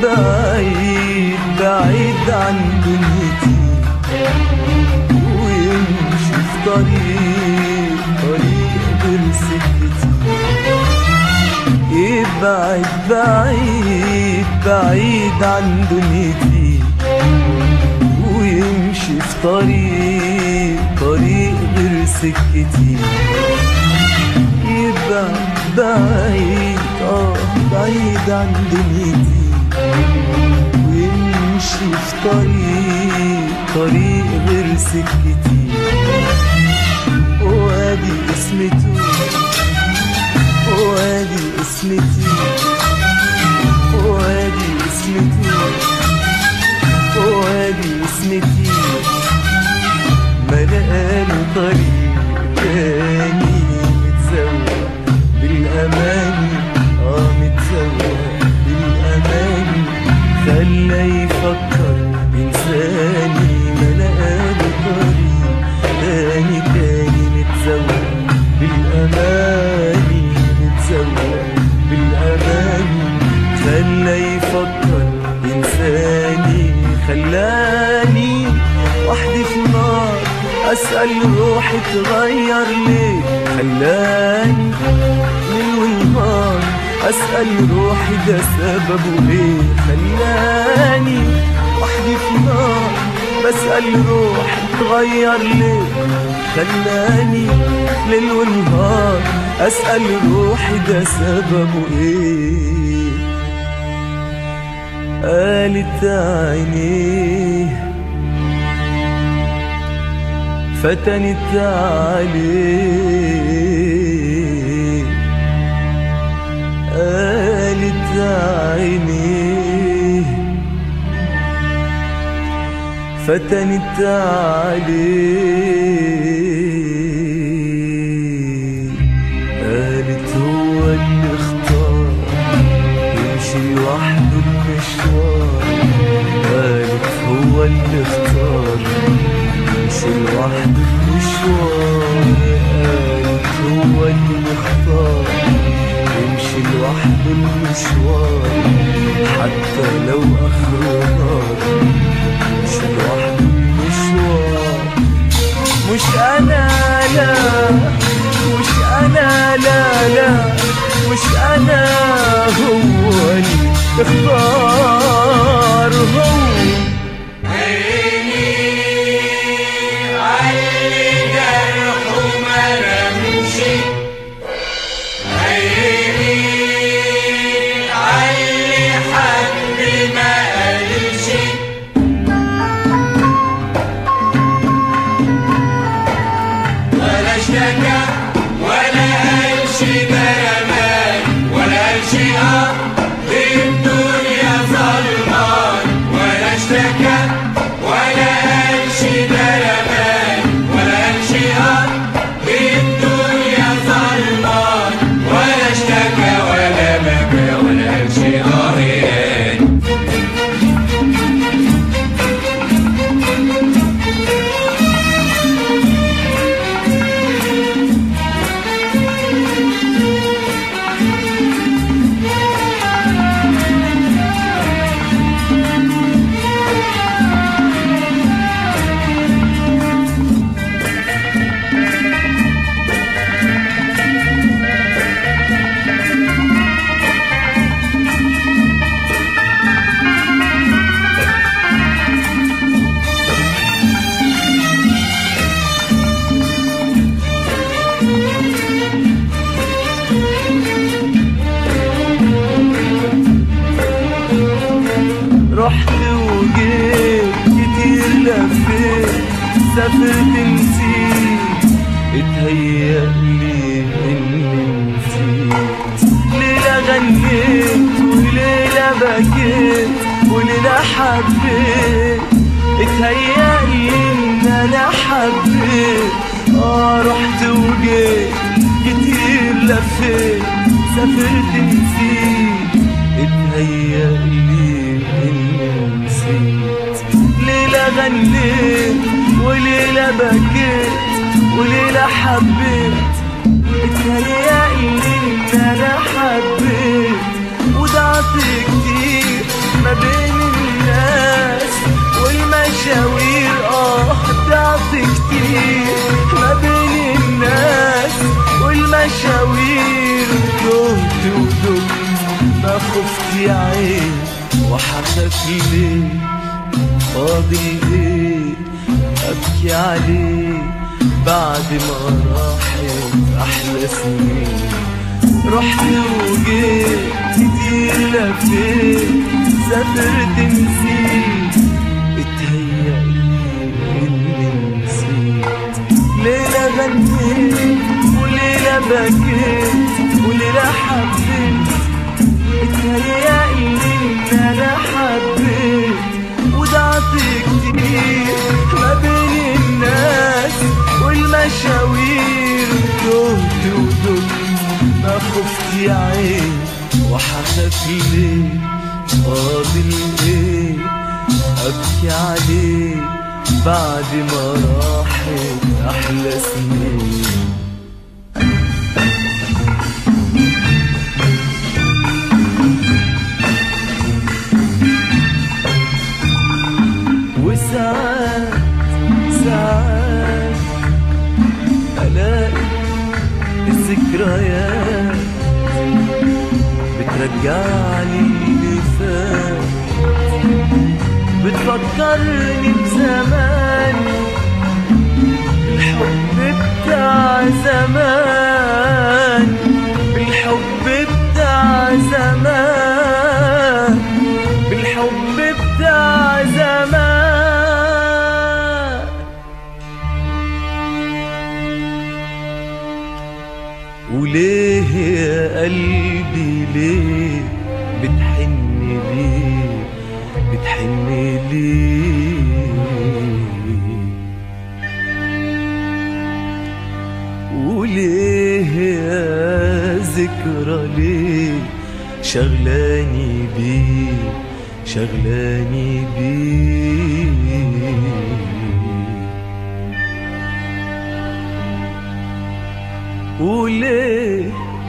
Speaker 2: بعيد بعيد عن دنيتي ويمشي في طريق طريق غير سكتي يبعد بعيد بعيد عن دنيتي ويمشي في طريق طريق غير سكتي يبعد بعيد اه بعيد عن دنيتي ويمشي في طريق طريق غير سكتي وادي اسمته وادي اسمتي وادي اسمتي وادي اسمتي ملقاله طريق تاني متزوق بالأماني اه متزوق بالأماني خلى يفكر إنساني ملقاله طريق تاني تاني متزوق بالأماني متزوق بالأماني خلى يفكر إنساني خلاني وحدي في نار أسأل روحي تغير ليه خلاني ليل ونهار أسأل روحي ده سببه ايه خلاني وحدي في نار بسأل روحي تغير ليه خلاني ليل ونهار أسأل روحي ده سببه ايه قالت عينيه فتنت عليه قالت عينيه فتنت عليه قالت هو اللي اختار يمشي لوحده المشوار قالت هو اللي اختار يمشي لوحده المشوار قالت هو اللي اختار يمشي لوحده المشوار حتى لو اخره نار يمشي لوحده المشوار مش انا لا مش انا لا لا مش انا هو اللي اختار هو
Speaker 3: ولا اشتكى ولا قال شي برمان ولا قال شي اه الدنيا ظلمان ولا اشتكى ولا قال شي برمان ولا قال شي اه الدنيا ظلمان ولا اشتكى ولا بكى ولا قال شي اه يعني
Speaker 2: رحت وجيت كتير لفيت سافرت نسيت اتهيألي اني نسيت ليلة غنيت وليلة بكيت وليلة حبيت اتهيألي ان انا حبيت اه رحت وجيت كتير لفيت سافرت نسيت اتهيألي اني نسيت ليلة غنيت وليلة بكيت وليلة حبيت اتهيألي ان انا حبيت وضعت كتير ما خفت يا عين وحخاف ليه فاضل ايه ابكي عليه بعد ما راحت احلى سنين رحت وجيت كتير لفيت سافرت نسيت اتهيألي اني نسيت ليلة غنيت وليلة بكيت وليلة حبيت اتهيألي ان انا حبيت وضعت كتير ما بين الناس والمشاوير تهت ودهت ما خفت يا عين وحخاف ليه فاضل ايه ابكي عليه بعد ما راحت احلى سنين وساعات ساعات ألاقي الذكريات بترجعني اللي فات بتفكرني بزمان الحب بتاع زمان بالحب بتاع زمان بالحب بتاع زمان وليه يا قلبي ليه بتحن ليه بتحن ليه وليه يا ذكرى ليه شغلاني بيه شغلاني بيه وليه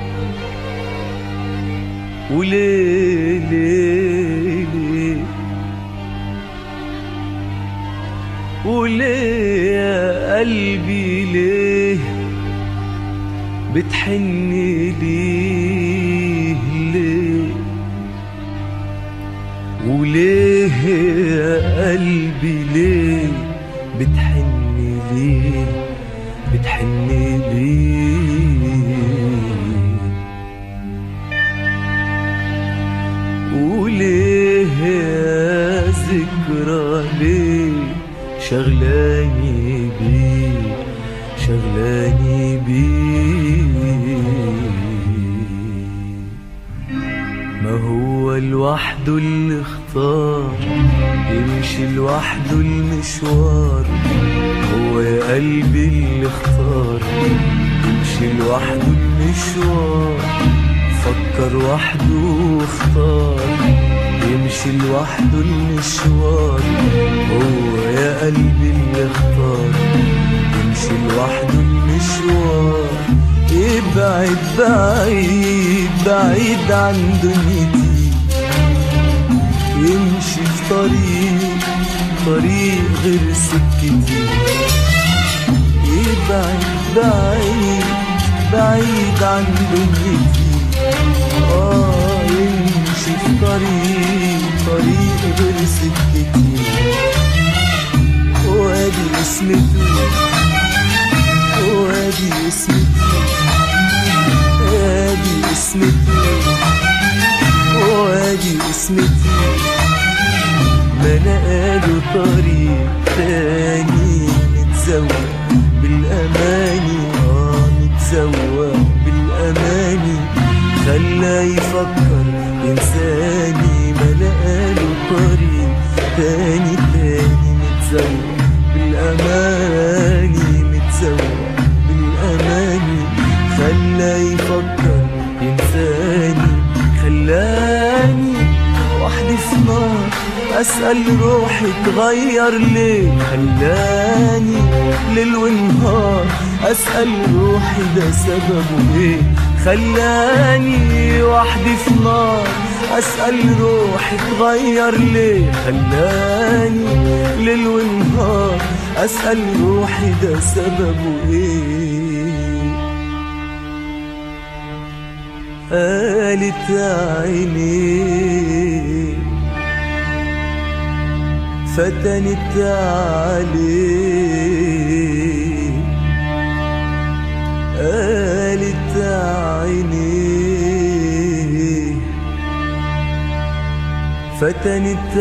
Speaker 2: وليه ليه ليه وليه يا قلبي ليه بتحن ليه ليه وليه يا قلبي ليه بتحن ليه بتحن ليه وليه يا ذكرى ليه شغلاني بيه شغلاني بيه ما هو لوحده اللي اختار يمشي لوحده المشوار هو يا قلبي اللي اختار يمشي لوحده المشوار فكر وحده واختار يمشي لوحده المشوار هو يا قلبي اللي اختار يمشي لوحده المشوار ابعد بعيد بعيد عن دنيتي يمشي في طريق طريق غير سكتي يبعد بعيد بعيد عن دنيتي اه يمشي في طريق طريق غير سكتي وادي اسمته وادي اسمته ادي اسمته وادي اسمتي ما نقالوا طريق تاني نتزوق بالأماني اه نتزوق بالأماني خلا يفكر إنساني ما نقالوا طريق تاني تاني نتزوق بالأماني نتزوق بالأماني خلا يفكر إنساني خلاني وحدي في نار أسأل روحي تغير ليه خلاني ليل ونهار أسأل روحي ده سببه ايه خلاني وحدي في نار أسأل روحي تغير ليه خلاني ليل ونهار أسأل روحي ده سببه ايه قالت عيني فتنت عليه قالت عيني فتنت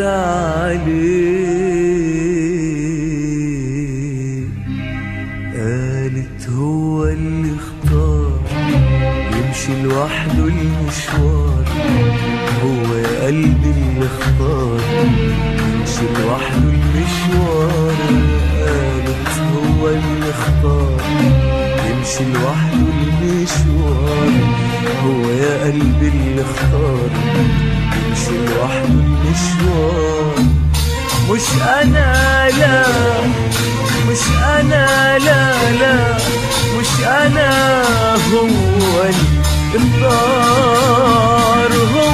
Speaker 2: عليه قالت هو اللي اختار يمشي لوحده المشوار هو يا قلبي اللي اختار يمشي لوحده المشوار قالت هو اللي اختار يمشي لوحده المشوار هو يا قلبي اللي اختار يمشي لوحده المشوار مش انا لا مش انا لا لا مش انا هو اللي اختار هو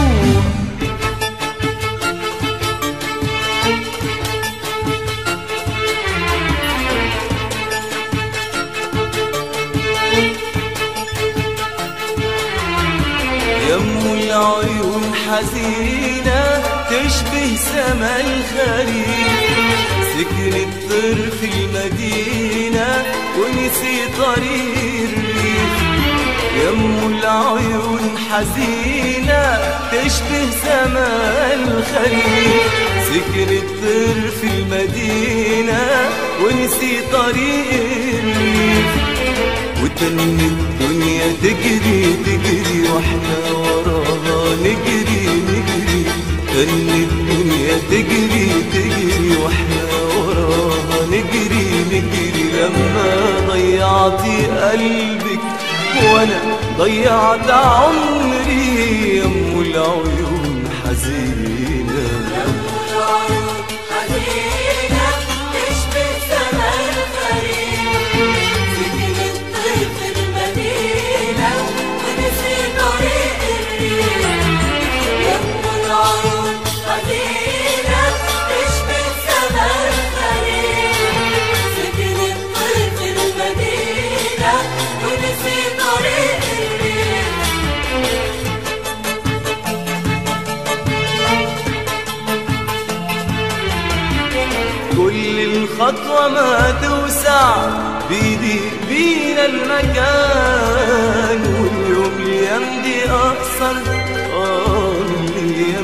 Speaker 1: يم العيون حزينة تشبه سما الخريف سكن الطير في المدينة ونسي طريق الريف يم العيون حزينة تشبه سما الخريف سكن الطير في المدينة ونسي طريق الريف وتن الدنيا تجري تجري واحنا وراها نجري نجري تن الدنيا تجري تجري واحنا وراها نجري نجري لما ضيعتي قلبك وانا ضيعت عمري يم العيون حزينه
Speaker 4: حزينة تشبه سما الخريف سكن الطير في المدينة ونسي طريق الريف يم العيون حزينة تشبه سما الخريف سكن الطير في المدينة ونسي طريق الريف
Speaker 1: كل الخطوة ما توسع بيدي بينا المكان واليوم اليوم دي أقصر آه من الأيام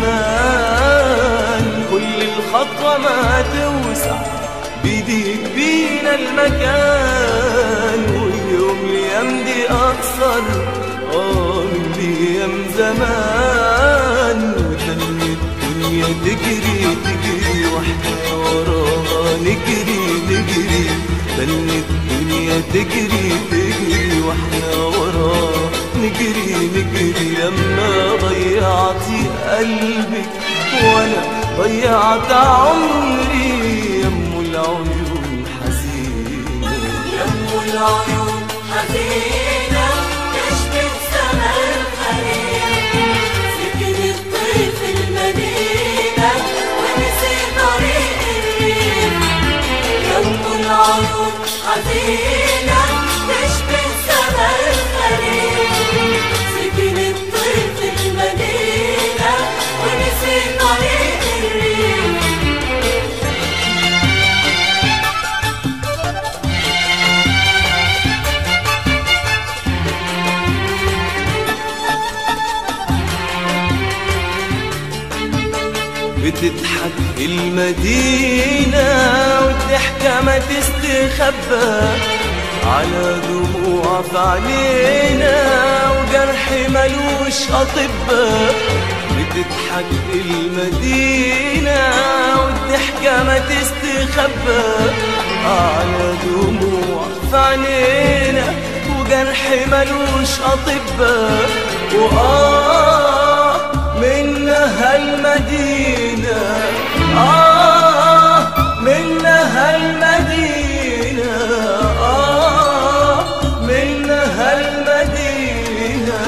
Speaker 1: زمان كل الخطوة ما توسع بيدي بينا المكان واليوم اليوم دي أقصر آه من الأيام زمان وتن الدنيا تجري تجري واحنا وراها نجري نجري تن الدنيا تجري تجري واحنا وراها نجري نجري لما ضيعتي قلبك وانا ضيعت عمري يم العيون حزينه
Speaker 4: يم العيون حزينة تشبه سما الخريف سكن الطير في المدينة ونسي طريق الريف يم العيون حزينة تشبه سما الخريف سكن الطير في المدينة ونسي طريق الريف
Speaker 1: بتضحك المدينة والضحكة ما تستخبى على دموع في عينينا وجرح ملوش أطباء بتضحك المدينة والضحكة ما تستخبى على دموع في عينينا وجرح ملوش أطباء وآه منها المدينة آه منها المدينة آه منها المدينة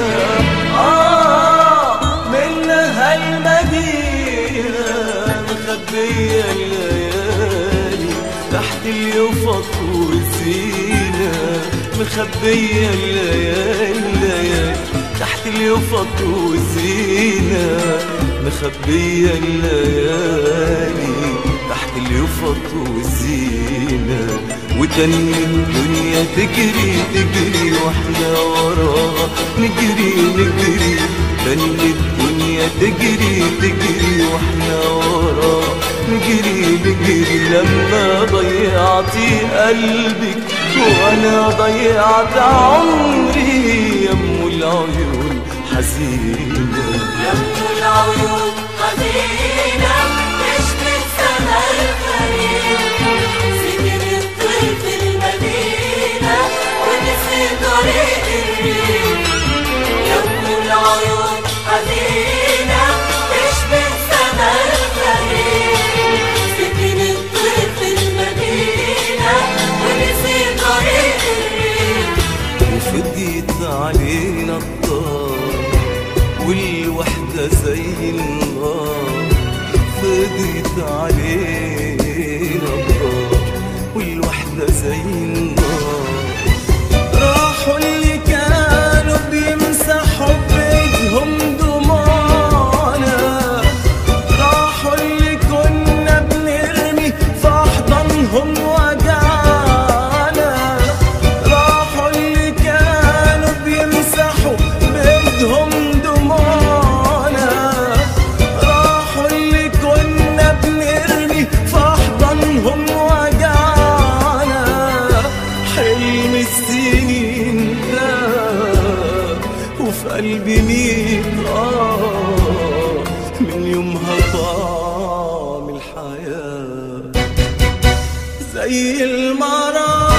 Speaker 1: آه منها المدينة مخبية الليالي تحت اليفط والزينة مخبية الليالي الليالي
Speaker 2: تحت اليفط والزينة مخبية الليالي تحت اليفط والزينة وتاني الدنيا تجري تجري واحنا وراها نجري نجري تاني الدنيا تجري تجري واحنا وراها نجري نجري لما ضيعتي قلبك وانا ضيعت عمري يم العيون حزينه
Speaker 4: يم العيون حزينة تشبه سما الخريف سكن الطير في المدينة ونسي طريق الريف يم العيون حزينة تشبه سما الخريف سكن الطير في المدينة ونسي طريق الريف
Speaker 2: وفضيت علينا الدار والوحدة زي النار فضيت علينا الدار والوحدة زي النار راحوا اللي كانوا بيمسحوا بإيدهم دموعنا راحوا اللي كنا بنرمي في أحضانهم وجعنا راحوا اللي كانوا بيمسحوا بإيدهم دموعنا راحوا اللي كنا بنرمي في أحضانهم وجعنا حلم السنين ده وفي قلبي ميت آه من يومها طعم الحياة زي المرار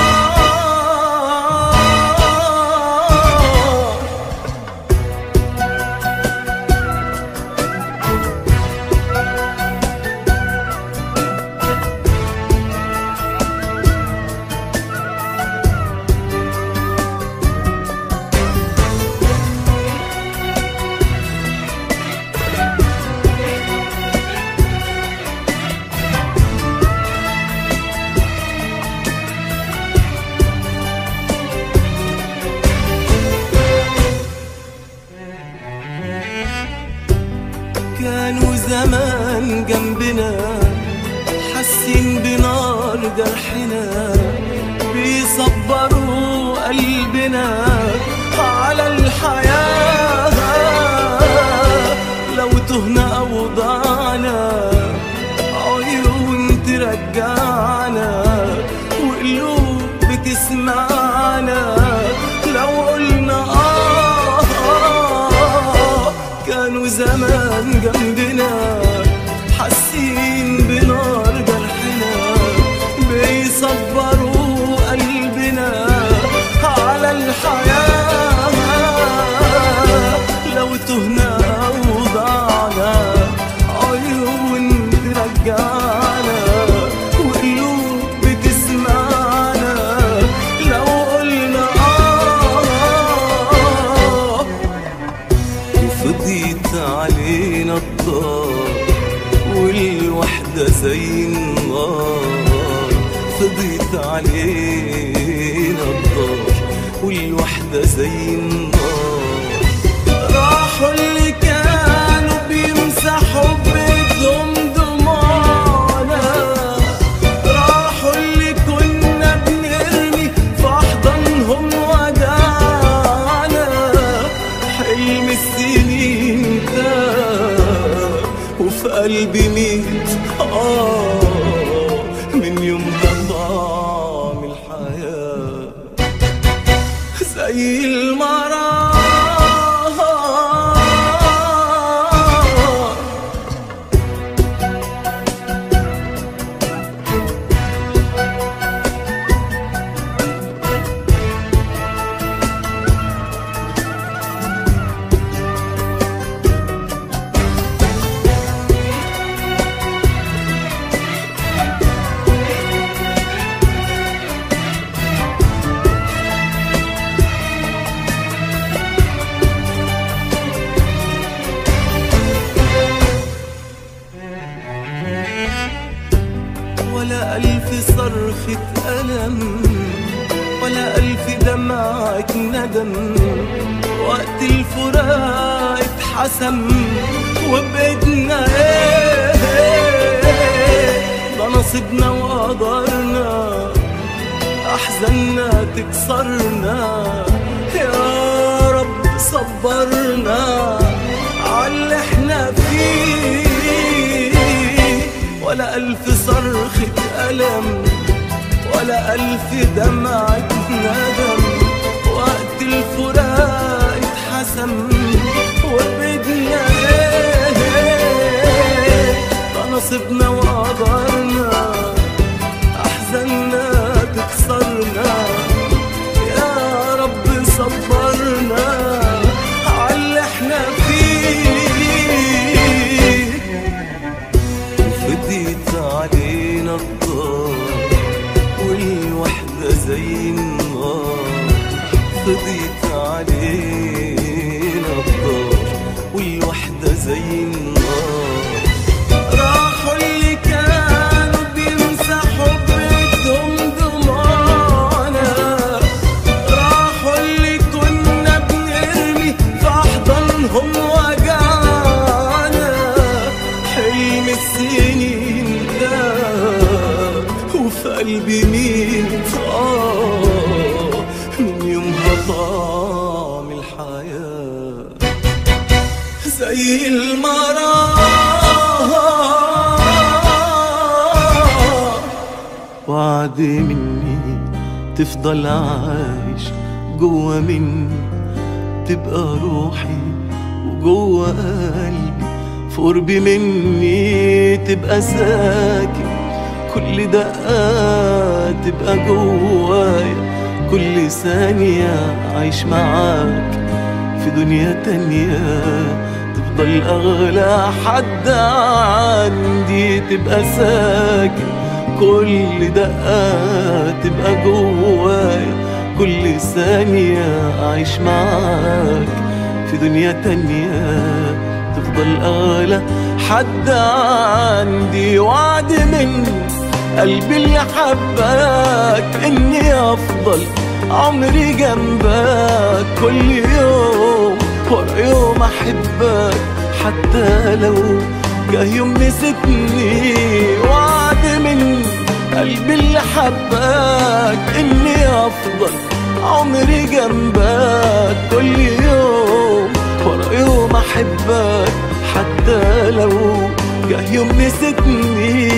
Speaker 2: كانوا زمان جنبنا حاسين بنار جرحنا بيصبروا قلبنا على الحياة لو تهنا أو ضعنا عيون ترجعنا وقلوب بتسمعنا لو قلنا آه, آه كانوا زمان جنبنا حاسين بنار جرحنا بيصبروا قلبنا على الحياة لو تهنا أو ضعنا عيون ترجعنا وقلوب بتسمعنا لو قلنا آه وفضيت علينا الدار والوحدة زي النار فضيت علينا الدار والوحدة زي النار راحوا اللي كانوا بيمسحوا بإيدهم دموعنا راحوا اللي كنا بنرمي في أحضانهم وجعنا حلم السنين ده وفي قلبي ميت آه من يوم طعم الحياة زي المرار ولا ألف صرخة ألم ولا ألف دمعة ندم وقت الفراق اتحسم وبإيدنا ايه ده نصيبنا وقدرنا أحزاننا تكسرنا يا رب صبرنا عاللي احنا فيه ولا ألف صرخة ألم ولا ألف دمعة ندم وقت الفراق اتحسم وبدنا ايه ده نصيبنا وقدرنا أحزاننا تكسرنا يا رب صبرنا عاللي احنا فيه وفديت علينا الدار والوحدة زي النار فضيت علينا الدار والوحدة زي النار راحوا اللي كانوا بيمسحوا بيدهم دموعنا راحوا اللي كنا بنرمي في أحضانهم وجعنا حلم السنين ده وفي قلبي مين آه من يومها طعم الحياة زي المراه وعد مني تفضل عايش جوا مني تبقى روحي وجوا قلبي في قرب مني تبقى ساكن كل دقة تبقى جوايا كل ثانية عايش معاك في دنيا تانية تفضل أغلى حد عندي تبقى ساكن كل دقة تبقى جوايا كل ثانية عايش معاك في دنيا تانية تفضل أغلى حد عندي وعد من قلبي اللي حبك إني أفضل عمري جنبك كل يوم ورا يوم أحبك حتى لو جه يوم نسيتني وعد من قلبي اللي حبك إني أفضل عمري جنبك كل يوم ورا يوم أحبك حتى لو جه يوم نسيتني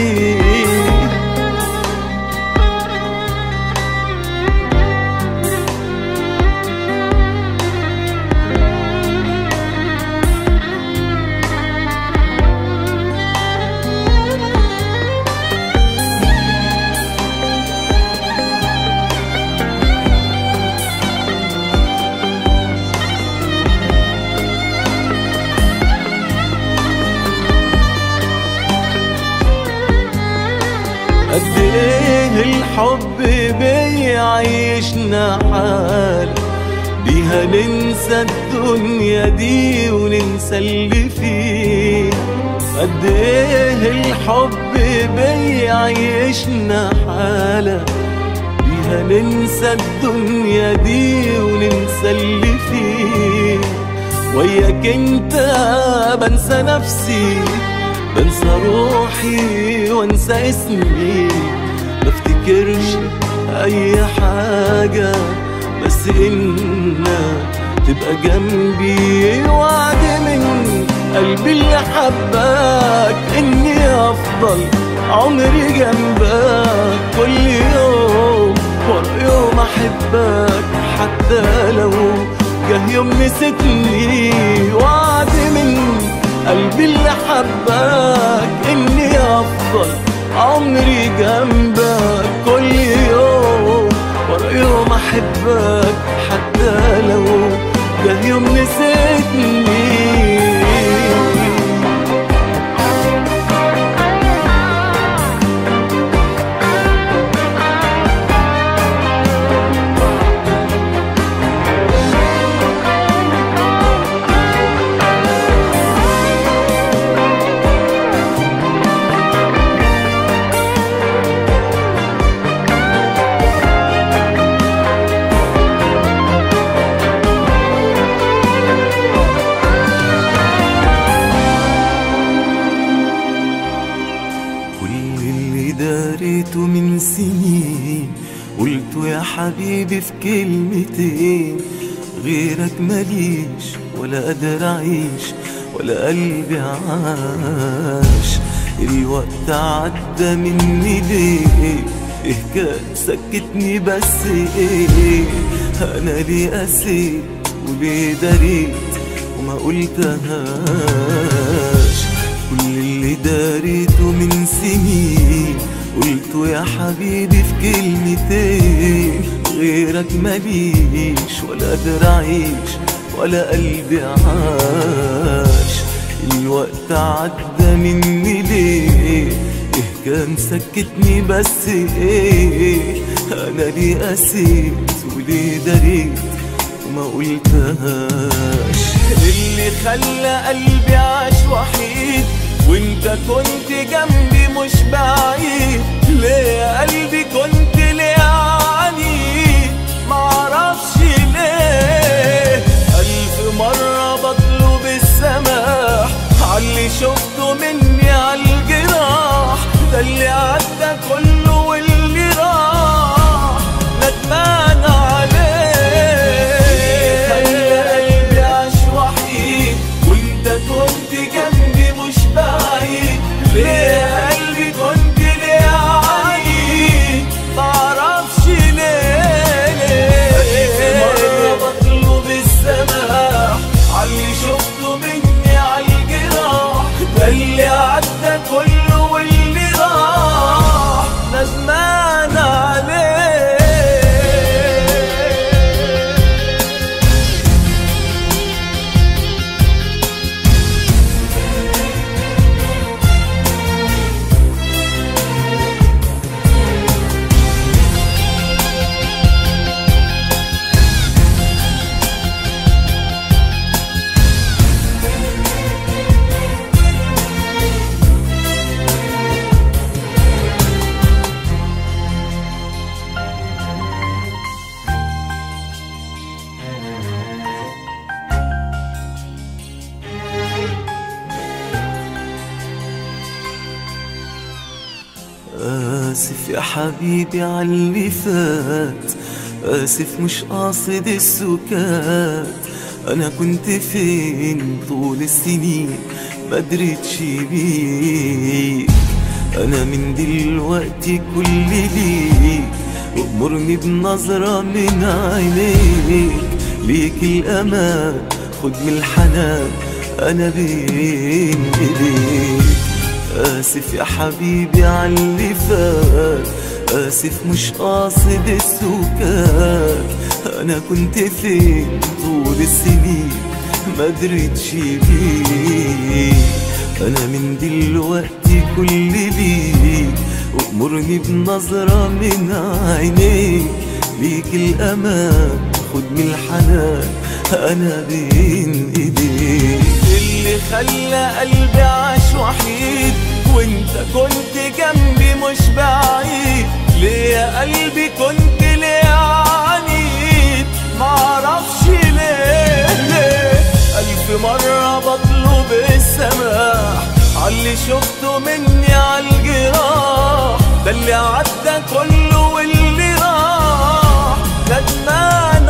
Speaker 2: قد ايه الحب بيعيشنا حال بيها ننسى الدنيا دي وننسى اللي فيه قد ايه الحب بيعيشنا حالة بيها ننسى الدنيا دي وننسى اللي فيه وياك انت بنسى نفسي بنسى روحي وانسى اسمي بفتكرش اي حاجة بس انك تبقى جنبي وعد من قلبي اللي حبك اني افضل عمري جنبك كل يوم ورا يوم احبك حتى لو جه يوم نسيتني وعد من قلبي اللي حبك اني افضل عمري جنبك كل يوم ورا يوم احبك حتى لو جه يوم نسيتني حبيبي في كلمتين غيرك ماليش ولا قادر اعيش ولا قلبي عاش الوقت عدى مني ليه إيه كان سكتني بس ايه انا ليه قسيت وليه دريت وما قلتهاش كل اللي داريته من سنين قلته يا حبيبي في كلمتين غيرك ماليش ولا قادر اعيش ولا قلبي عاش الوقت عدى مني ليه إيه كان سكتني بس ايه انا ليه قسيت وليه دريت وما قلتهاش
Speaker 1: اللي خلى قلبي عاش وحيد وانت كنت جنبي مش بعيد ليه يا قلبي كنت ليه عنيد معرفش ليه ألف مرة بطلب السماح عاللي شفته مني عالجراح ده اللي عدى كله واللي راح ندمان عليه خلى قلبي عاش وحيد وانت كنت جنبي مش بعيد ليه يا قلبي كنت ليه عنيد معرفش ليه ليه مرة بطلب السماح عاللي شفته مني عالجراح ده اللي عدى كله واللي راح ندمان عليه
Speaker 2: آسف يا حبيبي عاللي فات آسف مش قاصد السكات أنا كنت فين طول السنين ما دريتش بيك أنا من دلوقتي كل ليك وأمرني بنظرة من عينيك ليك الأمان خد من الحنان أنا بين إيديك آسف يا حبيبي عاللي فات آسف مش قاصد السكات أنا كنت فين طول السنين ما دريتش بيك أنا من دلوقتي كل ليك وأمرني بنظرة من عينيك ليك الأمان خد من الحنان أنا بين إيديك
Speaker 1: اللي خلى قلبي عاش وحيد وانت كنت جنبي مش بعيد ليه يا قلبي كنت ليه عنيد معرفش ليه ليه ألف مرة بطلب السماح عاللي شفته مني عالجراح ده اللي عدى كله واللي راح ندمان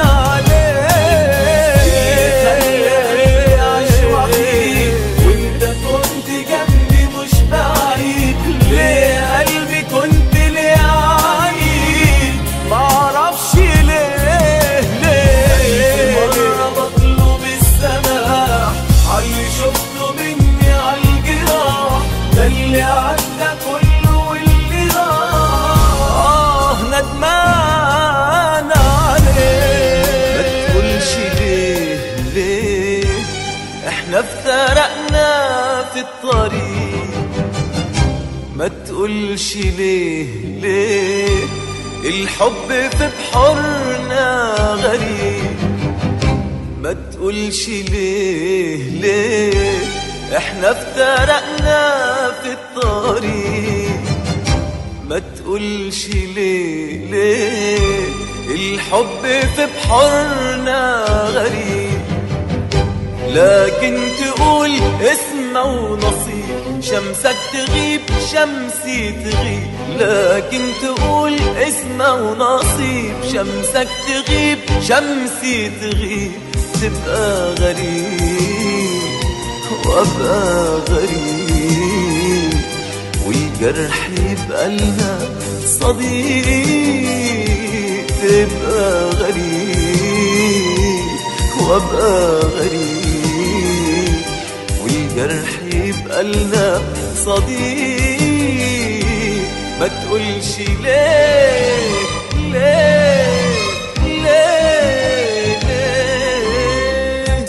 Speaker 1: عليه عاش وحيد وانت كنت جنبي مش بعيد ليه يا قلبي كنت ليه عنيد معرفش ليه ليه مرة بطلب السماح عاللي شفته مني عالجراح ده اللي عدى كله واللي راح آه ندمان عليه
Speaker 2: ما تقولش ليه ليه احنا افترقنا في الطريق ما تقولش ليه ليه الحب في بحورنا غريب ما تقولش ليه ليه احنا افترقنا في الطريق ما تقولش ليه ليه الحب في بحورنا غريب لكن تقول اسم اسمه ونصيب شمسك تغيب شمسي تغيب لكن تقول اسمه ونصيب شمسك تغيب شمسي تغيب تبقى غريب وابقى غريب والجرح يبقى لنا صديق تبقى غريب وابقى غريب والجرح يبقى لنا صديق ما تقولش ليه ليه ليه ليه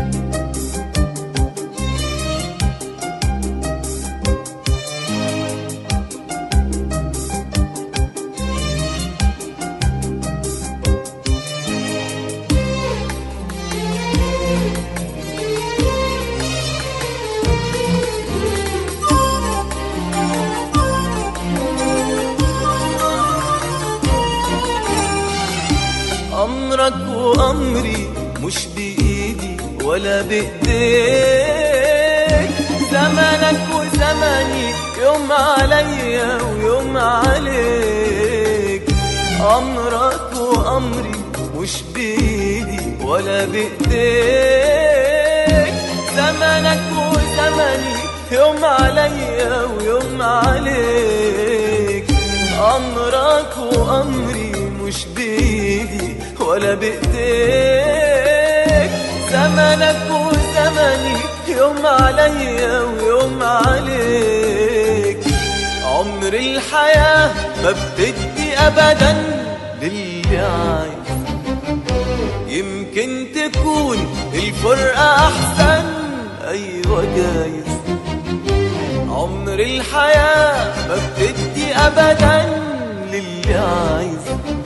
Speaker 2: أمرك وأمري مش بإيدي ولا بإيديك زمنك وزمني يوم عليا ويوم عليك أمرك وأمري مش بإيدي ولا بإيديك زمنك وزمني يوم عليا ويوم عليك أمرك وأمري مش بإيدي ولا بإيديك زمنك وزمني يوم عليا ويوم عليك عمر الحياة ما بتدي أبدا للي عايز يمكن تكون الفرقة أحسن أيوة جايز عمر الحياة ما بتدي أبدا للي عايز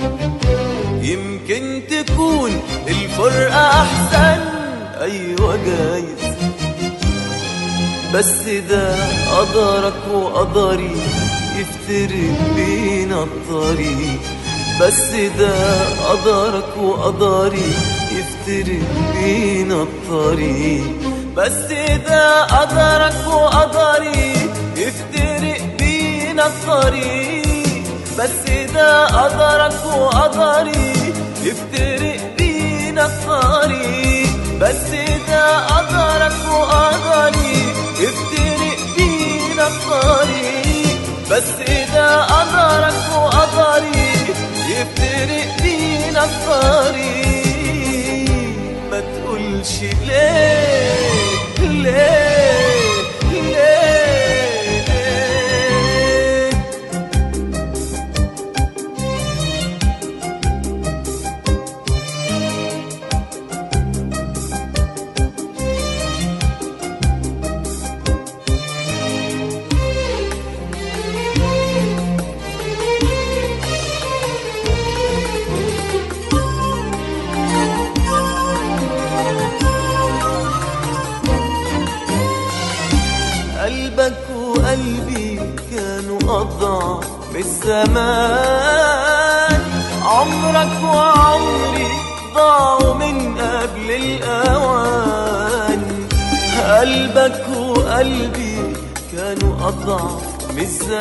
Speaker 2: يمكن تكون الفرقة أحسن أيوة جايز بس ده قدرك وقدري يفترق بينا الطريق بس ده قدرك وقدري يفترق بينا الطريق بس ده قدرك وقدري يفترق بينا الطريق بس ده قدرك وقدري يفترق بينا الطريق بس ده قدرك وقدري يفترق بينا الطريق بس ده قدرك وقدري يفترق بينا الطريق ما تقولش ليه ليه ليه ليه قلبك وقلبي كانوا أضعف من الزمان عمرك وعمري ضاعوا من قبل الأوان قلبك وقلبي كانوا أضعف من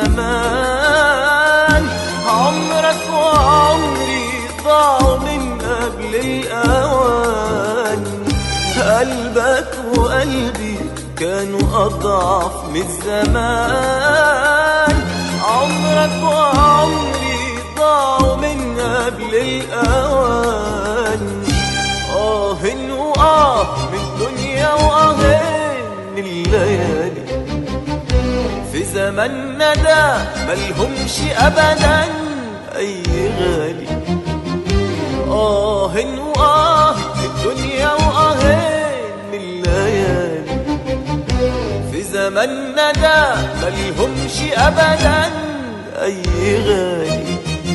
Speaker 2: الزمان عمرك وعمري ضاعوا من قبل الأوان قلبك وقلبي كانوا أضعف من الزمان عمرك وعمري ضاعوا من قبل الأوان آه وآه من الدنيا وآه من الليالي في زماننا ده ملهمش أبدا أي غالي آه وآه في الدنيا وآه من الليالي في زماننا ده ملهمش أبدا أي غالي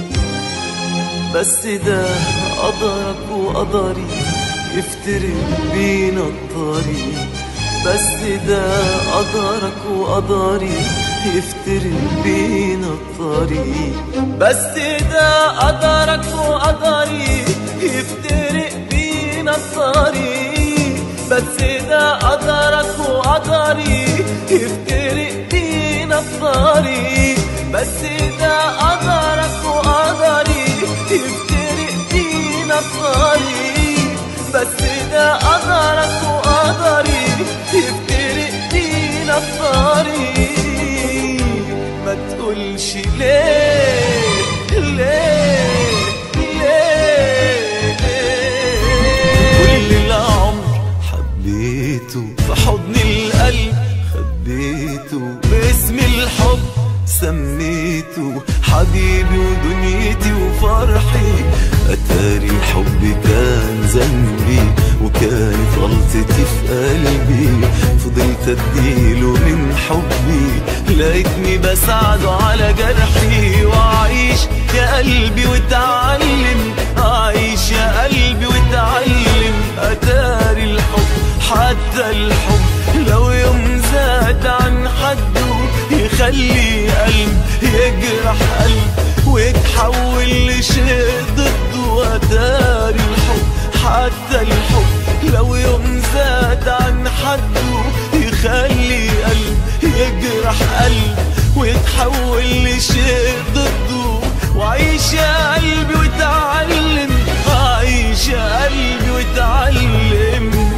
Speaker 2: بس ده قدرك وقدري يفترق بينا الطريق بس ده قدرك وقدري يفترق بينا الطريق بس ده قدرك وقدري يفترق بينا الطريق بس ده قدرك وقدري قدري يفترق بينا الطريق بس ده قدرك وقدري يفترق بينا الطريق بس ده قدرك وقدري يفترق بينا الطريق ما تقولش ليه ليه ليه كل العمر حبيته في حضن القلب خبيته باسم الحب سميته حبيبي ودنيتي وفرحي أتاري الحب كان ذنبي وكانت غلطتي في قلبي فضلت اديله من حبي لقيتني بساعده على جرحي وأعيش يا قلبي وتعلم أعيش يا قلبي وتعلم أتاري الحب حتى الحب لو يوم زاد عن حده يخلي قلب يجرح قلب ويتحول لشيء ضده أتاري الحب حتى الحب لو يوم زاد عن حده يخلي قلب يجرح قلب ويتحول لشيء ضده وعيش يا قلبي وتعلم عيش يا قلبي وتعلم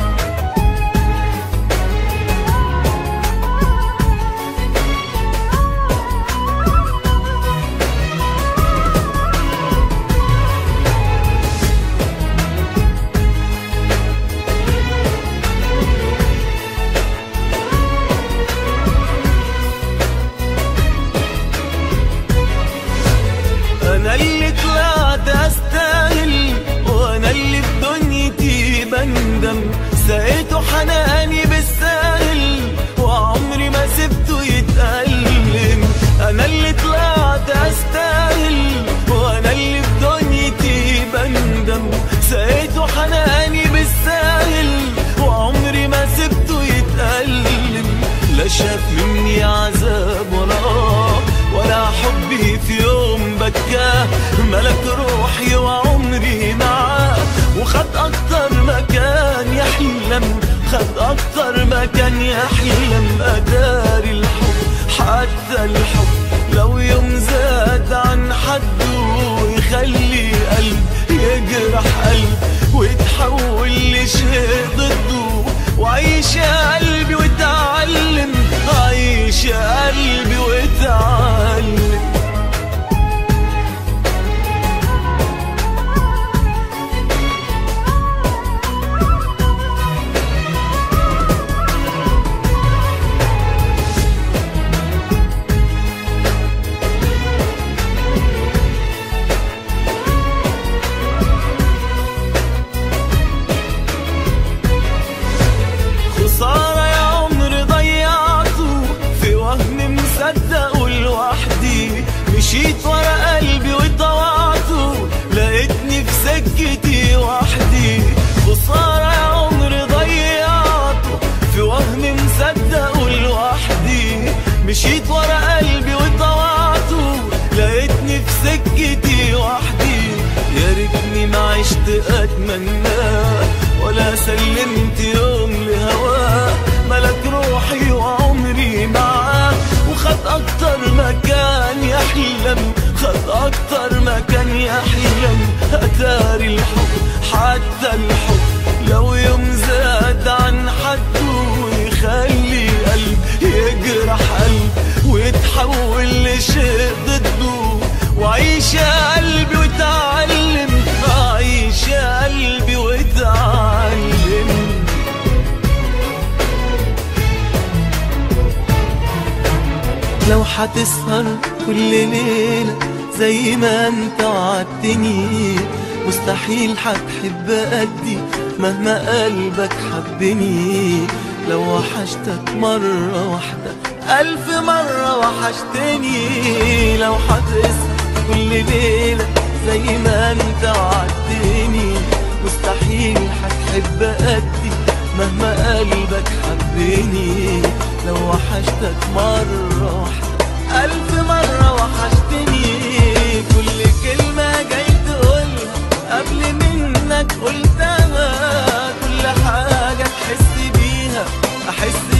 Speaker 2: انا اللي طلعت استاهل وانا اللي في دنيتي بندم سقيته حناني بالساهل وعمري ما سبته يتألم انا اللي طلعت استاهل وانا اللي في دنيتي بندم سقيته حناني بالساهل وعمري ما سبته يتألم لا شاف مني عذاب ولا آه ولا حبي في يوم بكاه ملك روحي وعمري معاه وخد أكتر مكان يحلم خد أكتر مكان يحلم أداري الحب حتى الحب لو يوم زاد عن حده يخلي قلب يجرح قلب ويتحول لشيء ضده وعيش يا قلبي وتعلم عيش يا قلبي وتعلم خسارة يا عمر ضيعته في وهم مصدقه لوحدي مشيت ورا قلبي وطوعته لقيتني في سكتي وحدي خسارة يا عمر ضيعته في وهم مصدقه لوحدي مشيت ورا قلبي وطوعته لقيتني في سكتي وحدي يا ريتني ما عشت اتمناه ولا سلمت يوم لهواه ملك روحي وعمري معاه وخد اكتر مكان يحلم خد اكتر مكان يحلم اتاري الحب حتى الحب لو يوم زاد عن حده يخلي قلب يجرح قلب ويتحول لشيء ضده وعيش يا قلبي وتعلم عيش يا قلبي وتعلم لو حتسهر كل ليلة زي ما انت وعدتني مستحيل هتحب قدي مهما قلبك حبني لو وحشتك مرة واحدة ألف مرة وحشتني لو هتسهر كل ليلة زي ما انت وعدتني مستحيل هتحب قدي مهما قلبك حبني لو وحشتك مرة واحدة ألف مرة وحشتني كل كلمة جاي تقولها قبل منك قلتها كل حاجة تحس بيها أحس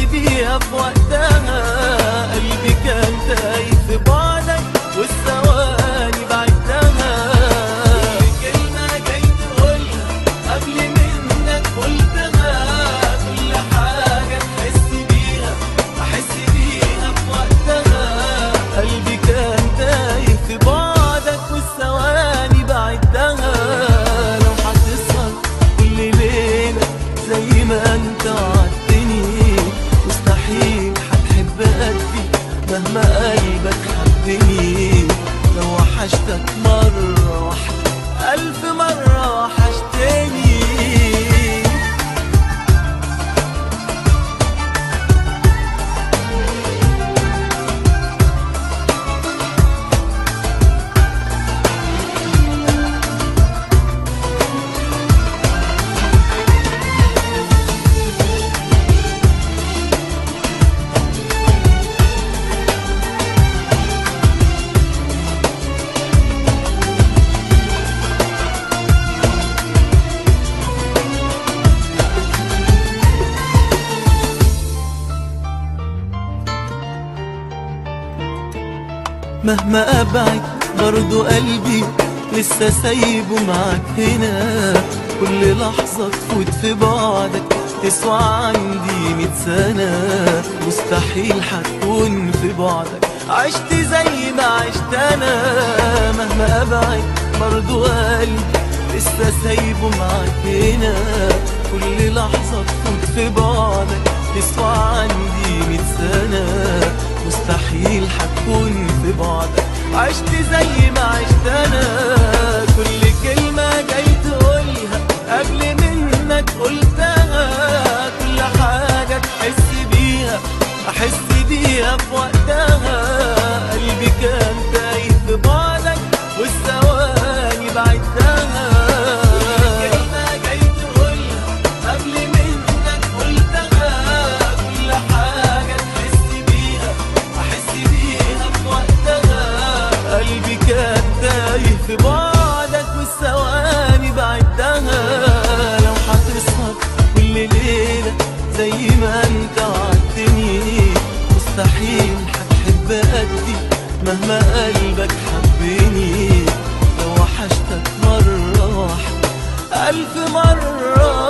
Speaker 2: مهما ابعد برضو قلبي لسه سايبه معاك هنا كل لحظة تفوت في بعدك تسوى عندي مية سنة مستحيل هتكون في بعدك عشت زي ما عشت انا مهما ابعد برضو قلبي لسه سايبه معاك هنا كل لحظة تفوت في بعدك تسوى عندي مية سنة مستحيل هتكون في بعدك عشت زي ما عشت انا كل كلمة جاي تقولها قبل منك قلتها كل حاجة تحس بيها احس بيها في وقتها قلبي كان تايه في بعدك والثواني بعدها كل كلمة جاي تقولها قبل منك قلتها كل حاجة تحس بيها احس بيها في وقتها قلبي كان تايه في بعدك والثواني بعدها لو هتسهر كل ليلة زي ما انت وعدتني مستحيل هتحب قدي مهما قلبك حبني لو وحشتك مرة واحدة ألف مرة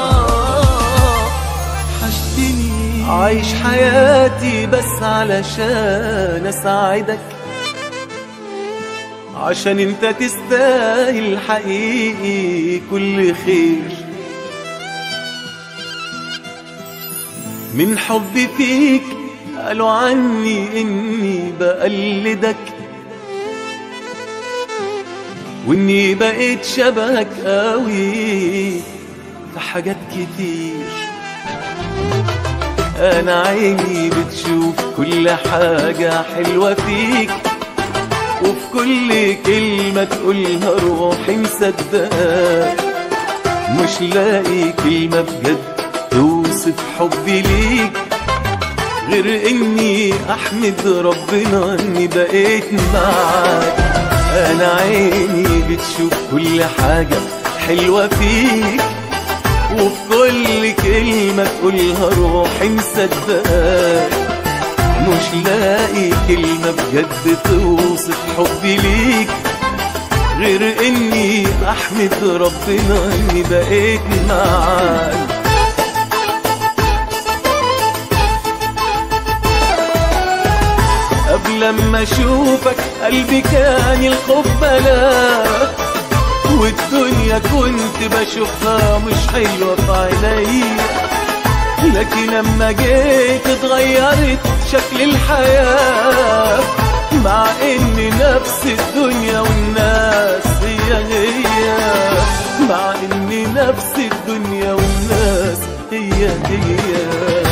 Speaker 2: وحشتني عايش حياتي بس علشان أساعدك عشان انت تستاهل حقيقي كل خير من حبي فيك قالوا عني اني بقلدك واني بقيت شبهك قوي في حاجات كتير انا عيني بتشوف كل حاجة حلوة فيك وفي كل كلمة تقولها روحي مصدقاك مش لاقي كلمة بجد توصف حبي ليك غير اني احمد ربنا اني بقيت معاك انا عيني بتشوف كل حاجة حلوة فيك وفي كل كلمة تقولها روحي مصدقاك مش لاقي كلمة بجد توصف حبي ليك غير اني احمد ربنا اني بقيت معاك قبل ما اشوفك قلبي كان الخوف بلاك والدنيا كنت بشوفها مش حلوة في عينيا لكن لما جيت اتغيرت شكل الحياة مع ان نفس الدنيا والناس هي هي مع ان نفس الدنيا والناس هي هي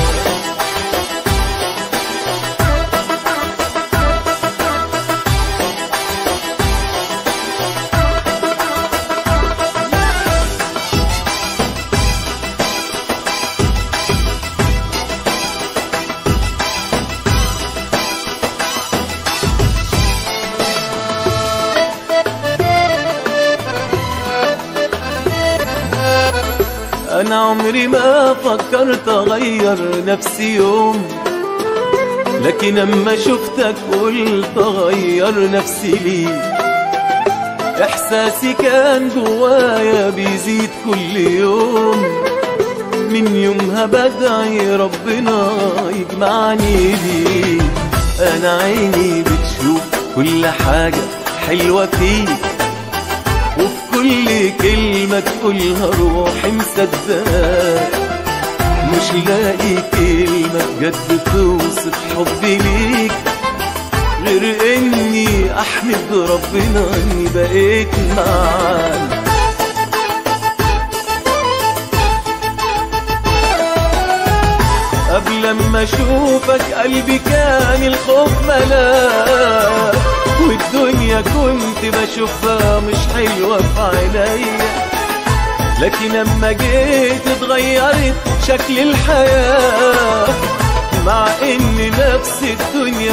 Speaker 2: انا عمري ما فكرت اغير نفسي يوم لكن اما شفتك قلت اغير نفسي ليه احساسي كان جوايا بيزيد كل يوم من يومها بدعي ربنا يجمعني بيه انا عيني بتشوف كل حاجة حلوة فيك وفي كل كلمة تقولها روحي مصدقاك مش لاقي كلمة بجد توصف حبي ليك غير اني احمد ربنا اني بقيت معاك قبل ما اشوفك قلبي كان الخوف ملاك والدنيا كنت بشوفها مش حلوة في عينيا لكن لما جيت اتغيرت شكل الحياة مع ان نفس الدنيا